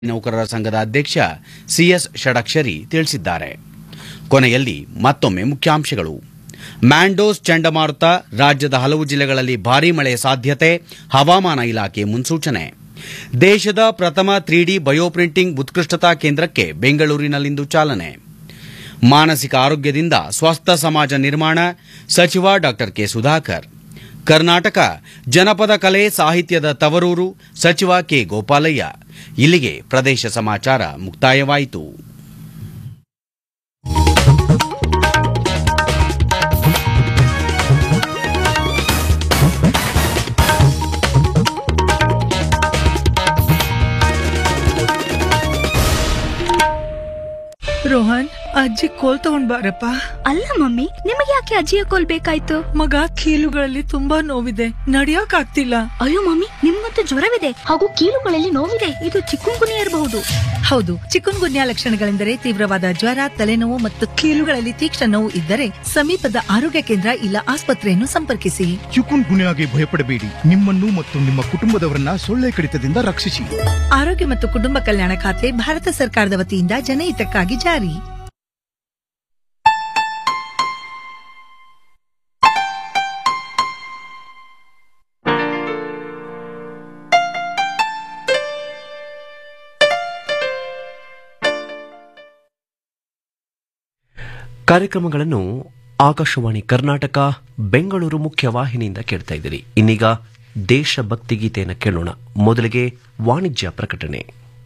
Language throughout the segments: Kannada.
ನೌಕರರ ಸಂಘದ ಅಧ್ಯಕ್ಷ ಸಿಎಸ್ ಷಡಕ್ಷರಿ ತಿಳಿಸಿದ್ದಾರೆ ಕೊನೆಯಲ್ಲಿ ಮತ್ತೊಮ್ಮೆ ಮುಖ್ಯಾಂಶಗಳು ಮ್ಯಾಂಡೋಸ್ ಚಂಡಮಾರುತ ರಾಜ್ಯದ ಹಲವು ಜಿಲ್ಲೆಗಳಲ್ಲಿ ಭಾರೀ ಮಳೆ ಸಾಧ್ಯತೆ ಹವಾಮಾನ ಇಲಾಖೆ ಮುನ್ಸೂಚನೆ ದೇಶದ ಪ್ರಥಮ ತ್ರೀಡಿ ಬಯೋಪ್ರಿಂಟಿಂಗ್ ಉತ್ಕೃಷ್ಟತಾ ಕೇಂದ್ರಕ್ಕೆ ಬೆಂಗಳೂರಿನಲ್ಲಿಂದು ಚಾಲನೆ ಮಾನಸಿಕ ಆರೋಗ್ಯದಿಂದ ಸ್ವಸ್ಥ ಸಮಾಜ ನಿರ್ಮಾಣ ಸಚಿವ ಡಾ ಕೆ ಸುಧಾಕರ್ ಕರ್ನಾಟಕ ಜನಪದ ಕಲೆ ಸಾಹಿತ್ಯದ ತವರೂರು ಸಚಿವ ಕೆ ಗೋಪಾಲಯ್ಯ ಇಲ್ಲಿಗೆ ಪ್ರದೇಶ ಸಮಾಚಾರ ಮುಕ್ತಾಯವಾಯಿತು ರೋಹನ್ ಅಜ್ಜಿ ಕೋಲ್ ತಗೊಂಡ್ ಬಾರಪ್ಪ ಅಲ್ಲ ಮಮ್ಮಿ ನಿಮಗೆ ಯಾಕೆ ಅಜ್ಜಿಯ ಕೋಲ್ ಬೇಕಾಯ್ತು ಮಗ ಕೀಲುಗಳಲ್ಲಿ ತುಂಬಾ ನೋವಿದೆ ನಡಿಯಕ್ ಆಗ್ತಿಲ್ಲ ಅಯ್ಯೋ ಮಮ್ಮಿ ನಿಮ್ಗಂತೂ ಜ್ವರವಿದೆ ಹಾಗೂ ಕೀಲುಗಳಲ್ಲಿ ನೋವಿದೆ ಇದು ಚಿಕ್ಕುಂಗುನಿ ಇರಬಹುದು ಹೌದು ಚಿಕನ್ ಗುನ್ಯಾ ಲಕ್ಷಣಗಳೆಂದರೆ ತೀವ್ರವಾದ ಜ್ವರ ತಲೆನೋವು ಮತ್ತು ಕೀಲುಗಳಲ್ಲಿ ತೀಕ್ಷ್ಣ ನೋವು ಇದ್ದರೆ ಸಮೀಪದ ಆರೋಗ್ಯ ಕೇಂದ್ರ ಇಲ್ಲ ಆಸ್ಪತ್ರೆಯನ್ನು ಸಂಪರ್ಕಿಸಿ ಚಿಕುನ್ ಗುನ್ಯಾಗೆ ಭಯಪಡಬೇಡಿ ನಿಮ್ಮನ್ನು ಮತ್ತು ನಿಮ್ಮ ಕುಟುಂಬದವರನ್ನ ಸೊಳ್ಳೆ ಕಡಿತದಿಂದ ರಕ್ಷಿಸಿ ಆರೋಗ್ಯ ಮತ್ತು ಕುಟುಂಬ ಕಲ್ಯಾಣ ಖಾತೆ ಭಾರತ ಸರ್ಕಾರದ ವತಿಯಿಂದ ಜನಹಿತಕ್ಕಾಗಿ ಜಾರಿ ಕಾರ್ಯಕ್ರಮಗಳನ್ನು ಆಕಾಶವಾಣಿ ಕರ್ನಾಟಕ ಬೆಂಗಳೂರು ಮುಖ್ಯವಾಹಿನಿಯಿಂದ ಕೇಳ್ತಾ ಇದ್ದೀರಿ ಇನ್ನೀಗ ದೇಶಭಕ್ತಿ ಗೀತೆಯನ್ನು ಕೇಳೋಣ ಮೊದಲಿಗೆ ವಾಣಿಜ್ಯ ಪ್ರಕಟಣೆ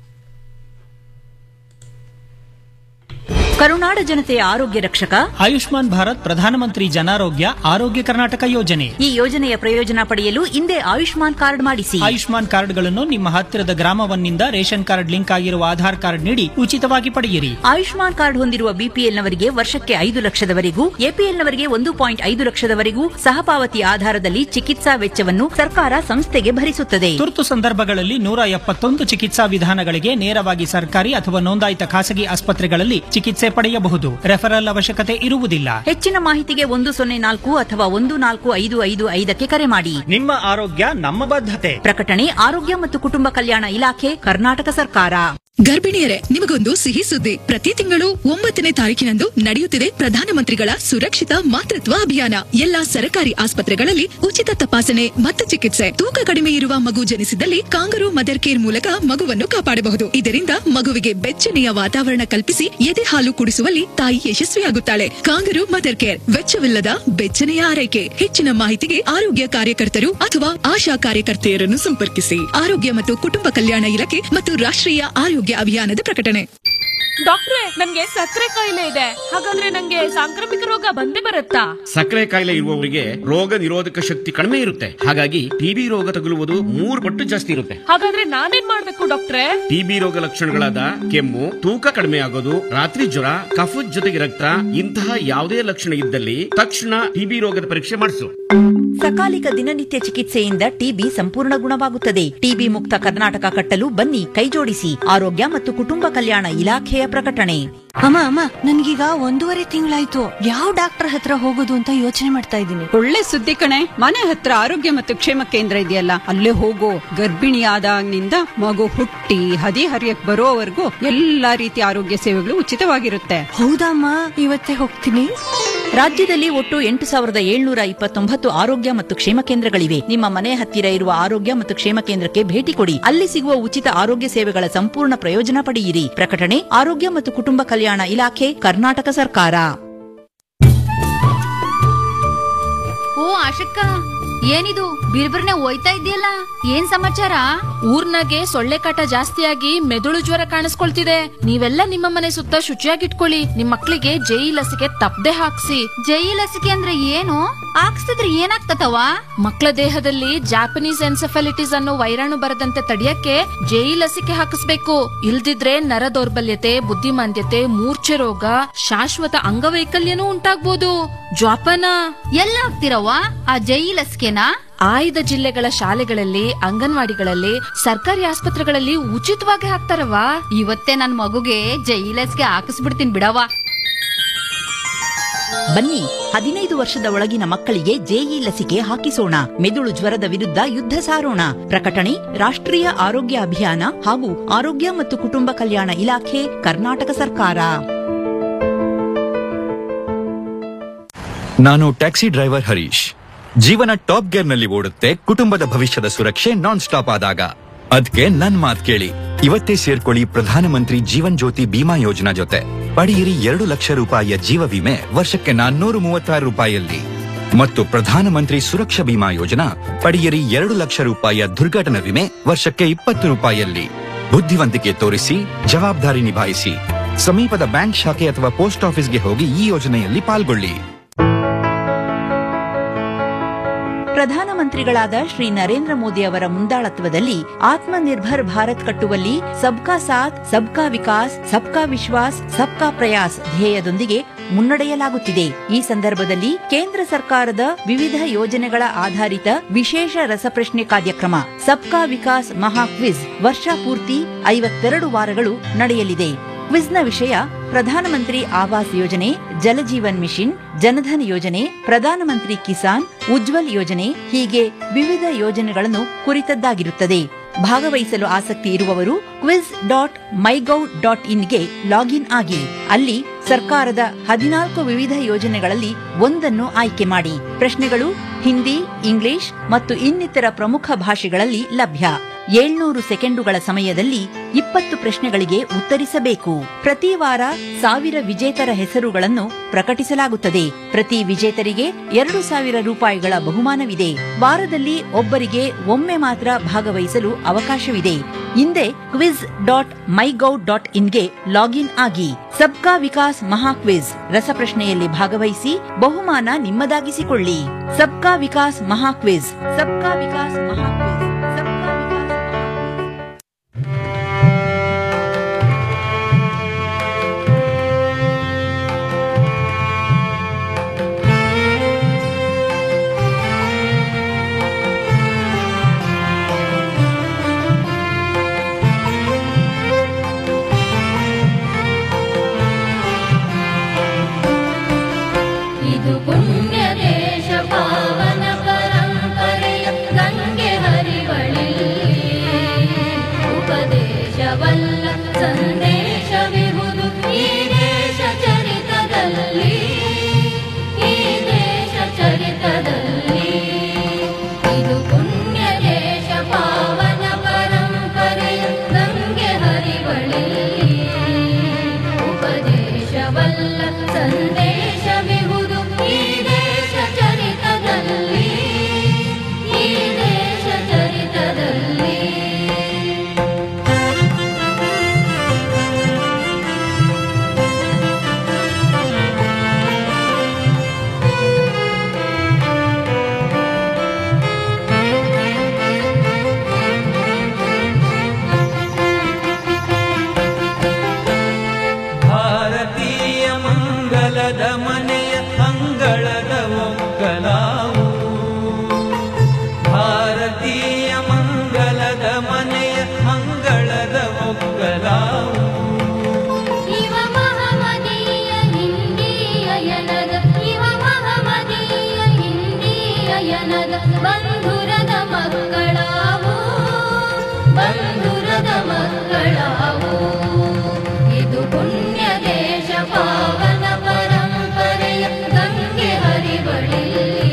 ಕರುನಾಡ ಜನತೆಯ ಆರೋಗ್ಯ ರಕ್ಷಕ ಆಯುಷ್ಮಾನ್ ಭಾರತ್ ಪ್ರಧಾನಮಂತ್ರಿ ಜನಾರೋಗ್ಯ ಆರೋಗ್ಯ ಕರ್ನಾಟಕ ಯೋಜನೆ ಈ ಯೋಜನೆಯ ಪ್ರಯೋಜನ ಪಡೆಯಲು ಹಿಂದೆ ಆಯುಷ್ಮಾನ್ ಕಾರ್ಡ್ ಮಾಡಿಸಿ ಆಯುಷ್ಮಾನ್ ಕಾರ್ಡ್ಗಳನ್ನು ನಿಮ್ಮ ಹತ್ತಿರದ ಗ್ರಾಮವನ್ನಿಂದ ರೇಷನ್ ಕಾರ್ಡ್ ಲಿಂಕ್ ಆಗಿರುವ ಆಧಾರ್ ಕಾರ್ಡ್ ನೀಡಿ ಉಚಿತವಾಗಿ ಪಡೆಯಿರಿ ಆಯುಷ್ಮಾನ್ ಕಾರ್ಡ್ ಹೊಂದಿರುವ ಬಿಪಿಎಲ್ನವರಿಗೆ ವರ್ಷಕ್ಕೆ ಐದು ಲಕ್ಷದವರೆಗೂ ಎಪಿಎಲ್ನವರಿಗೆ ಒಂದು ಪಾಯಿಂಟ್ ಐದು ಲಕ್ಷದವರೆಗೂ ಸಹಪಾವತಿ ಆಧಾರದಲ್ಲಿ ಚಿಕಿತ್ಸಾ ವೆಚ್ಚವನ್ನು ಸರ್ಕಾರ ಸಂಸ್ಥೆಗೆ ಭರಿಸುತ್ತದೆ ತುರ್ತು ಸಂದರ್ಭಗಳಲ್ಲಿ ನೂರ ಎಪ್ಪತ್ತೊಂದು ಚಿಕಿತ್ಸಾ ವಿಧಾನಗಳಿಗೆ ನೇರವಾಗಿ ಸರ್ಕಾರಿ ಅಥವಾ ನೋಂದಾಯಿತ ಖಾಸಗಿ ಆಸ್ಪತ್ರೆಗಳಲ್ಲಿ ಚಿಕಿತ್ಸೆ ಪಡೆಯಬಹುದು ರೆಫರಲ್ ಅವಶ್ಯಕತೆ ಇರುವುದಿಲ್ಲ ಹೆಚ್ಚಿನ ಮಾಹಿತಿಗೆ ಒಂದು ಸೊನ್ನೆ ನಾಲ್ಕು ಅಥವಾ ಒಂದು ನಾಲ್ಕು ಐದು ಐದು ಐದಕ್ಕೆ ಕರೆ ಮಾಡಿ ನಿಮ್ಮ ಆರೋಗ್ಯ ನಮ್ಮ ಬದ್ಧತೆ ಪ್ರಕಟಣೆ ಆರೋಗ್ಯ ಮತ್ತು ಕುಟುಂಬ ಕಲ್ಯಾಣ ಇಲಾಖೆ ಕರ್ನಾಟಕ ಸರ್ಕಾರ ಗರ್ಭಿಣಿಯರೇ ನಿಮಗೊಂದು ಸಿಹಿ ಸುದ್ದಿ ಪ್ರತಿ ತಿಂಗಳು ಒಂಬತ್ತನೇ ತಾರೀಕಿನಂದು ನಡೆಯುತ್ತಿದೆ ಪ್ರಧಾನಮಂತ್ರಿಗಳ ಸುರಕ್ಷಿತ ಮಾತೃತ್ವ ಅಭಿಯಾನ ಎಲ್ಲಾ ಸರ್ಕಾರಿ ಆಸ್ಪತ್ರೆಗಳಲ್ಲಿ ಉಚಿತ ತಪಾಸಣೆ ಮತ್ತು ಚಿಕಿತ್ಸೆ ತೂಕ ಕಡಿಮೆ ಇರುವ ಮಗು ಜನಿಸಿದಲ್ಲಿ ಕಾಂಗರು ಮದರ್ ಕೇರ್ ಮೂಲಕ ಮಗುವನ್ನು ಕಾಪಾಡಬಹುದು ಇದರಿಂದ ಮಗುವಿಗೆ ಬೆಚ್ಚನೆಯ ವಾತಾವರಣ ಕಲ್ಪಿಸಿ ಎದೆ ಹಾಲು ಕುಡಿಸುವಲ್ಲಿ ತಾಯಿ ಯಶಸ್ವಿಯಾಗುತ್ತಾಳೆ ಕಾಂಗರು ಮದರ್ ಕೇರ್ ವೆಚ್ಚವಿಲ್ಲದ ಬೆಚ್ಚನೆಯ ಆರೈಕೆ ಹೆಚ್ಚಿನ ಮಾಹಿತಿಗೆ ಆರೋಗ್ಯ ಕಾರ್ಯಕರ್ತರು ಅಥವಾ ಆಶಾ ಕಾರ್ಯಕರ್ತೆಯರನ್ನು ಸಂಪರ್ಕಿಸಿ ಆರೋಗ್ಯ ಮತ್ತು ಕುಟುಂಬ ಕಲ್ಯಾಣ ಇಲಾಖೆ ಮತ್ತು ರಾಷ್ಟ್ರೀಯ ಆರೋಗ್ಯ ಅಭಿಯಾನದ ಪ್ರಕಟಣೆ ಡಾಕ್ಟ್ರೆ ನನ್ಗೆ ಸಕ್ಕರೆ ಕಾಯಿಲೆ ಇದೆ ಹಾಗಾದ್ರೆ ನಂಗೆ ಸಾಂಕ್ರಾಮಿಕ ರೋಗ ಬಂದೇ ಬರುತ್ತಾ ಸಕ್ಕರೆ ಕಾಯಿಲೆ ಇರುವವರಿಗೆ ರೋಗ ನಿರೋಧಕ ಶಕ್ತಿ ಕಡಿಮೆ ಇರುತ್ತೆ ಹಾಗಾಗಿ ಟಿಬಿ ರೋಗ ತಗುಲುವುದು ಮೂರು ಪಟ್ಟು ಜಾಸ್ತಿ ಇರುತ್ತೆ ಹಾಗಾದ್ರೆ ನಾನೇನ್ ಮಾಡ್ಬೇಕು ಡಾಕ್ಟ್ರೆ ಟಿಬಿ ರೋಗ ಲಕ್ಷಣಗಳಾದ ಕೆಮ್ಮು ತೂಕ ಕಡಿಮೆ ಆಗೋದು ರಾತ್ರಿ ಜ್ವರ ಕಫದ ಜೊತೆಗೆ ರಕ್ತ ಇಂತಹ ಯಾವುದೇ ಲಕ್ಷಣ ಇದ್ದಲ್ಲಿ ತಕ್ಷಣ ಟಿಬಿ ರೋಗದ ಪರೀಕ್ಷೆ ಮಾಡಿಸು ಸಕಾಲಿಕ ದಿನನಿತ್ಯ ಚಿಕಿತ್ಸೆಯಿಂದ ಟಿಬಿ ಸಂಪೂರ್ಣ ಗುಣವಾಗುತ್ತದೆ ಟಿಬಿ ಮುಕ್ತ ಕರ್ನಾಟಕ ಕಟ್ಟಲು ಬನ್ನಿ ಕೈಜೋಡಿಸಿ ಆರೋಗ್ಯ ಮತ್ತು ಕುಟುಂಬ ಕಲ್ಯಾಣ ಇಲಾಖೆಯ ಪ್ರಕಟಣೆ ಅಮ್ಮ ಅಮ್ಮ ನನ್ಗೀಗ ಒಂದೂವರೆ ತಿಂಗಳಾಯ್ತು ಯಾವ ಡಾಕ್ಟರ್ ಹತ್ರ ಹೋಗೋದು ಅಂತ ಯೋಚನೆ ಮಾಡ್ತಾ ಇದ್ದೀನಿ ಒಳ್ಳೆ ಸುದ್ದಿ ಕಣೆ ಮನೆ ಹತ್ರ ಆರೋಗ್ಯ ಮತ್ತು ಕ್ಷೇಮ ಕೇಂದ್ರ ಇದೆಯಲ್ಲ ಅಲ್ಲೇ ಹೋಗೋ ಗರ್ಭಿಣಿ ಆದಾಗಿನಿಂದ ಮಗು ಹುಟ್ಟಿ ಹದಿ ಹರಿಯಕ್ ಬರೋವರೆಗೂ ಎಲ್ಲಾ ರೀತಿಯ ಆರೋಗ್ಯ ಸೇವೆಗಳು ಉಚಿತವಾಗಿರುತ್ತೆ ಹೌದಮ್ಮ ಇವತ್ತೇ ಹೋಗ್ತೀನಿ ರಾಜ್ಯದಲ್ಲಿ ಒಟ್ಟು ಎಂಟು ಸಾವಿರದ ಏಳ್ನೂರ ಇಪ್ಪತ್ತೊಂಬತ್ತು ಆರೋಗ್ಯ ಮತ್ತು ಕ್ಷೇಮ ಕೇಂದ್ರಗಳಿವೆ ನಿಮ್ಮ ಮನೆ ಹತ್ತಿರ ಇರುವ ಆರೋಗ್ಯ ಮತ್ತು ಕ್ಷೇಮ ಕೇಂದ್ರಕ್ಕೆ ಭೇಟಿ ಕೊಡಿ ಅಲ್ಲಿ ಸಿಗುವ ಉಚಿತ ಆರೋಗ್ಯ ಸೇವೆಗಳ ಸಂಪೂರ್ಣ ಪ್ರಯೋಜನ ಪಡೆಯಿರಿ ಪ್ರಕಟಣೆ ಆರೋಗ್ಯ ಮತ್ತು ಕುಟುಂಬ ಕಲ್ಯಾಣ ಇಲಾಖೆ ಕರ್ನಾಟಕ ಸರ್ಕಾರ ಓ ಆಶಕ್ಕ ಏನಿದು ಬಿರ್ಬಿರ್ನೆ ಹೋಯ್ತಾ ಇದೆಯಲ್ಲ ಏನ್ ಸಮಾಚಾರ ಊರ್ನಾಗೆ ಸೊಳ್ಳೆ ಕಾಟ ಜಾಸ್ತಿಯಾಗಿ ಮೆದುಳು ಜ್ವರ ಕಾಣಿಸ್ಕೊಳ್ತಿದೆ ನೀವೆಲ್ಲ ನಿಮ್ಮ ಮನೆ ಸುತ್ತ ಶುಚಿಯಾಗಿಟ್ಕೊಳ್ಳಿ ನಿಮ್ ಮಕ್ಳಿಗೆ ಜೈ ಲಸಿಕೆ ತಪ್ಪದೆ ಹಾಕ್ಸಿ ಜೈ ಲಸಿಕೆ ಅಂದ್ರೆ ಏನು ಹಾಕ್ಸ್ತಿದ್ರೆ ಏನಾಗ್ತತವ ಮಕ್ಕಳ ದೇಹದಲ್ಲಿ ಜಾಪನೀಸ್ ಎನ್ಸೆಫಾಲಿಟಿಸ್ ಅನ್ನೋ ವೈರಾಣು ಬರದಂತೆ ತಡೆಯಕ್ಕೆ ಜೈ ಲಸಿಕೆ ಹಾಕಿಸ್ಬೇಕು ಇಲ್ದಿದ್ರೆ ನರ ದೌರ್ಬಲ್ಯತೆ ಬುದ್ಧಿಮಾಂದ್ಯತೆ ಮೂರ್ಛೆ ರೋಗ ಶಾಶ್ವತ ಅಂಗವೈಕಲ್ಯನೂ ಉಂಟಾಗ್ಬೋದು ಜ್ವಾಪನ ಎಲ್ಲ ಹಾಕ್ತಿರವ್ವ ಆ ಜೈ ಲಸಿಕೆನಾ ಆಯ್ದ ಜಿಲ್ಲೆಗಳ ಶಾಲೆಗಳಲ್ಲಿ ಅಂಗನವಾಡಿಗಳಲ್ಲಿ ಸರ್ಕಾರಿ ಆಸ್ಪತ್ರೆಗಳಲ್ಲಿ ಉಚಿತವಾಗಿ ಹಾಕ್ತಾರವಾ ಇವತ್ತೇ ನನ್ ಮಗುಗೆ ಜೈ ಲಸಿಕೆ ಹಾಕಿಸ್ಬಿಡ್ತೀನಿ ಬಿಡವ್ವ ಬನ್ನಿ ಹದಿನೈದು ವರ್ಷದ ಒಳಗಿನ ಮಕ್ಕಳಿಗೆ ಜೆಇ ಲಸಿಕೆ ಹಾಕಿಸೋಣ ಮೆದುಳು ಜ್ವರದ ವಿರುದ್ಧ ಯುದ್ಧ ಸಾರೋಣ ಪ್ರಕಟಣೆ ರಾಷ್ಟ್ರೀಯ ಆರೋಗ್ಯ ಅಭಿಯಾನ ಹಾಗೂ ಆರೋಗ್ಯ ಮತ್ತು ಕುಟುಂಬ ಕಲ್ಯಾಣ ಇಲಾಖೆ ಕರ್ನಾಟಕ ಸರ್ಕಾರ ನಾನು ಟ್ಯಾಕ್ಸಿ ಡ್ರೈವರ್ ಹರೀಶ್ ಜೀವನ ಟಾಪ್ ಗೇರ್ ನಲ್ಲಿ ಓಡುತ್ತೆ ಕುಟುಂಬದ ಭವಿಷ್ಯದ ಸುರಕ್ಷೆ ನಾನ್ ಸ್ಟಾಪ್ ಆದಾಗ ಅದ್ಕೆ ನನ್ ಮಾತ್ ಕೇಳಿ ಇವತ್ತೇ ಸೇರ್ಕೊಳ್ಳಿ ಪ್ರಧಾನಮಂತ್ರಿ ಜೀವನ್ ಜ್ಯೋತಿ ಬಿಮಾ ಯೋಜನಾ ಜೊತೆ ಪಡೆಯಿರಿ ಎರಡು ಲಕ್ಷ ರೂಪಾಯಿಯ ಜೀವ ವಿಮೆ ವರ್ಷಕ್ಕೆ ನಾನ್ನೂರು ಮೂವತ್ತಾರು ರೂಪಾಯಿಯಲ್ಲಿ ಮತ್ತು ಪ್ರಧಾನಮಂತ್ರಿ ಸುರಕ್ಷಾ ಬಿಮಾ ಯೋಜನಾ ಪಡೆಯಿರಿ ಎರಡು ಲಕ್ಷ ರೂಪಾಯಿಯ ದುರ್ಘಟನಾ ವಿಮೆ ವರ್ಷಕ್ಕೆ ಇಪ್ಪತ್ತು ರೂಪಾಯಿಯಲ್ಲಿ ಬುದ್ಧಿವಂತಿಕೆ ತೋರಿಸಿ ಜವಾಬ್ದಾರಿ ನಿಭಾಯಿಸಿ ಸಮೀಪದ ಬ್ಯಾಂಕ್ ಶಾಖೆ ಅಥವಾ ಪೋಸ್ಟ್ ಆಫೀಸ್ಗೆ ಹೋಗಿ ಈ ಯೋಜನೆಯಲ್ಲಿ ಪಾಲ್ಗೊಳ್ಳಿ ಪ್ರಧಾನಮಂತ್ರಿಗಳಾದ ಶ್ರೀ ನರೇಂದ್ರ ಮೋದಿ ಅವರ ಮುಂದಾಳತ್ವದಲ್ಲಿ ಆತ್ಮನಿರ್ಭರ್ ಭಾರತ್ ಕಟ್ಟುವಲ್ಲಿ ಸಬ್ಕಾ ಸಾಥ್ ಸಬ್ಕಾ ವಿಕಾಸ್ ಸಬ್ಕಾ ವಿಶ್ವಾಸ್ ಸಬ್ಕಾ ಪ್ರಯಾಸ್ ಧ್ಯೇಯದೊಂದಿಗೆ ಮುನ್ನಡೆಯಲಾಗುತ್ತಿದೆ ಈ ಸಂದರ್ಭದಲ್ಲಿ ಕೇಂದ್ರ ಸರ್ಕಾರದ ವಿವಿಧ ಯೋಜನೆಗಳ ಆಧಾರಿತ ವಿಶೇಷ ರಸಪ್ರಶ್ನೆ ಕಾರ್ಯಕ್ರಮ ಸಬ್ಕಾ ವಿಕಾಸ್ ಮಹಾ ಕ್ವಿಜ್ ವರ್ಷ ಪೂರ್ತಿ ಐವತ್ತೆರಡು ವಾರಗಳು ನಡೆಯಲಿದೆ ಕ್ವಿಜ್ನ ವಿಷಯ ಪ್ರಧಾನಮಂತ್ರಿ ಆವಾಸ್ ಯೋಜನೆ ಜಲಜೀವನ್ ಮಿಷನ್ ಜನಧನ್ ಯೋಜನೆ ಪ್ರಧಾನಮಂತ್ರಿ ಕಿಸಾನ್ ಉಜ್ವಲ್ ಯೋಜನೆ ಹೀಗೆ ವಿವಿಧ ಯೋಜನೆಗಳನ್ನು ಕುರಿತದ್ದಾಗಿರುತ್ತದೆ ಭಾಗವಹಿಸಲು ಆಸಕ್ತಿ ಇರುವವರು ಕ್ವಿಜ್ ಡಾಟ್ ಮೈಗೌ ಡಾಟ್ ಇನ್ಗೆ ಲಾಗಿನ್ ಆಗಿ ಅಲ್ಲಿ ಸರ್ಕಾರದ ಹದಿನಾಲ್ಕು ವಿವಿಧ ಯೋಜನೆಗಳಲ್ಲಿ ಒಂದನ್ನು ಆಯ್ಕೆ ಮಾಡಿ ಪ್ರಶ್ನೆಗಳು ಹಿಂದಿ ಇಂಗ್ಲಿಷ್ ಮತ್ತು ಇನ್ನಿತರ ಪ್ರಮುಖ ಭಾಷೆಗಳಲ್ಲಿ ಲಭ್ಯ ಏಳ್ನೂರು ಸೆಕೆಂಡುಗಳ ಸಮಯದಲ್ಲಿ ಇಪ್ಪತ್ತು ಪ್ರಶ್ನೆಗಳಿಗೆ ಉತ್ತರಿಸಬೇಕು ಪ್ರತಿ ವಾರ ಸಾವಿರ ವಿಜೇತರ ಹೆಸರುಗಳನ್ನು ಪ್ರಕಟಿಸಲಾಗುತ್ತದೆ ಪ್ರತಿ ವಿಜೇತರಿಗೆ ಎರಡು ಸಾವಿರ ರೂಪಾಯಿಗಳ ಬಹುಮಾನವಿದೆ ವಾರದಲ್ಲಿ ಒಬ್ಬರಿಗೆ ಒಮ್ಮೆ ಮಾತ್ರ ಭಾಗವಹಿಸಲು ಅವಕಾಶವಿದೆ ಹಿಂದೆ ಕ್ವಿಜ್ ಡಾಟ್ ಮೈಗೌ ಡಾಟ್ ಇನ್ಗೆ ಲಾಗಿನ್ ಆಗಿ ಸಬ್ಕಾ ವಿಕಾಸ್ ಮಹಾ ಕ್ವಿಜ್ ರಸಪ್ರಶ್ನೆಯಲ್ಲಿ ಭಾಗವಹಿಸಿ ಬಹುಮಾನ ನಿಮ್ಮದಾಗಿಸಿಕೊಳ್ಳಿ ಸಬ್ಕಾ ವಿಕಾಸ್ ಮಹಾ ಕ್ವಿಜ್ ಸಬ್ಕಾ ವಿಕಾಸ್ ಮಹಾ ಕ್ವಿಜ್ ಇದು ಪುಣ್ಯ ದೇಶ ಪಾವನ ಪರಂಪರೆಯ ಗಂಗೆ ಹರಿವಳಿಲ್ಲಿ ಉಪದೇಶವಲ್ಲ ಸಂದೇಶವಿಹುದು ಈ ದೇಶ ಚರಿತದಲ್ಲಿ ಈ ದೇಶ ಚರಿತದಲ್ಲಿ ಇದು ಪುಣ್ಯ ದೇಶ ಪಾವನ ಪರಂಪರೆಯ ಗಂಗೆ ಹರಿವಳಿಲ್ಲಿ ಉಪದೇಶವಲ್ಲ ಸಂದೇಶವಿಹುದು ಈ ದೇಶ ಚರಿತದಲ್ಲಿ ಈ ದೇಶ ಚರಿತದಲ್ಲಿ ಭಾರತೀಯ ಮಂಗಲದ ಮನೆಯ ಅಂಗಳದ ಒಕ್ಕಲಾವು ಭಾರತೀಯ ಮಂಗಲದ ಮನೆಯ ಅಂಗಳದ ಒಕ್ಕಲಾವು ಇವ ಮಹಮದೀಯ ಹಿಂದೀಯ ಯನದ ಇವ ಮಹಮದೀಯ ಹಿಂದೀಯ ಯನದ ಬಂಧುರದ ಮಕ್ಕಳಾವು ಬಂಧುರದ ಮಕ್ಕಳಾವು ಇದು ಪುಣ್ಯ ದೇಶ ಪಾವನ ಪರಂಪರೆಯ ಗಂಗೆ ಹರಿವಳಿಲ್ಲಿ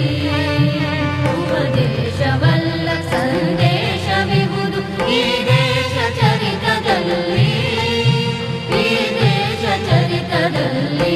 ಉಪದೇಶವಲ್ಲ ಸಂದೇಶವಿಹುದು ಈ ದೇಶ ಚರಿತದಲ್ಲಿ ಈ ದೇಶ ಚರಿತದಲ್ಲಿ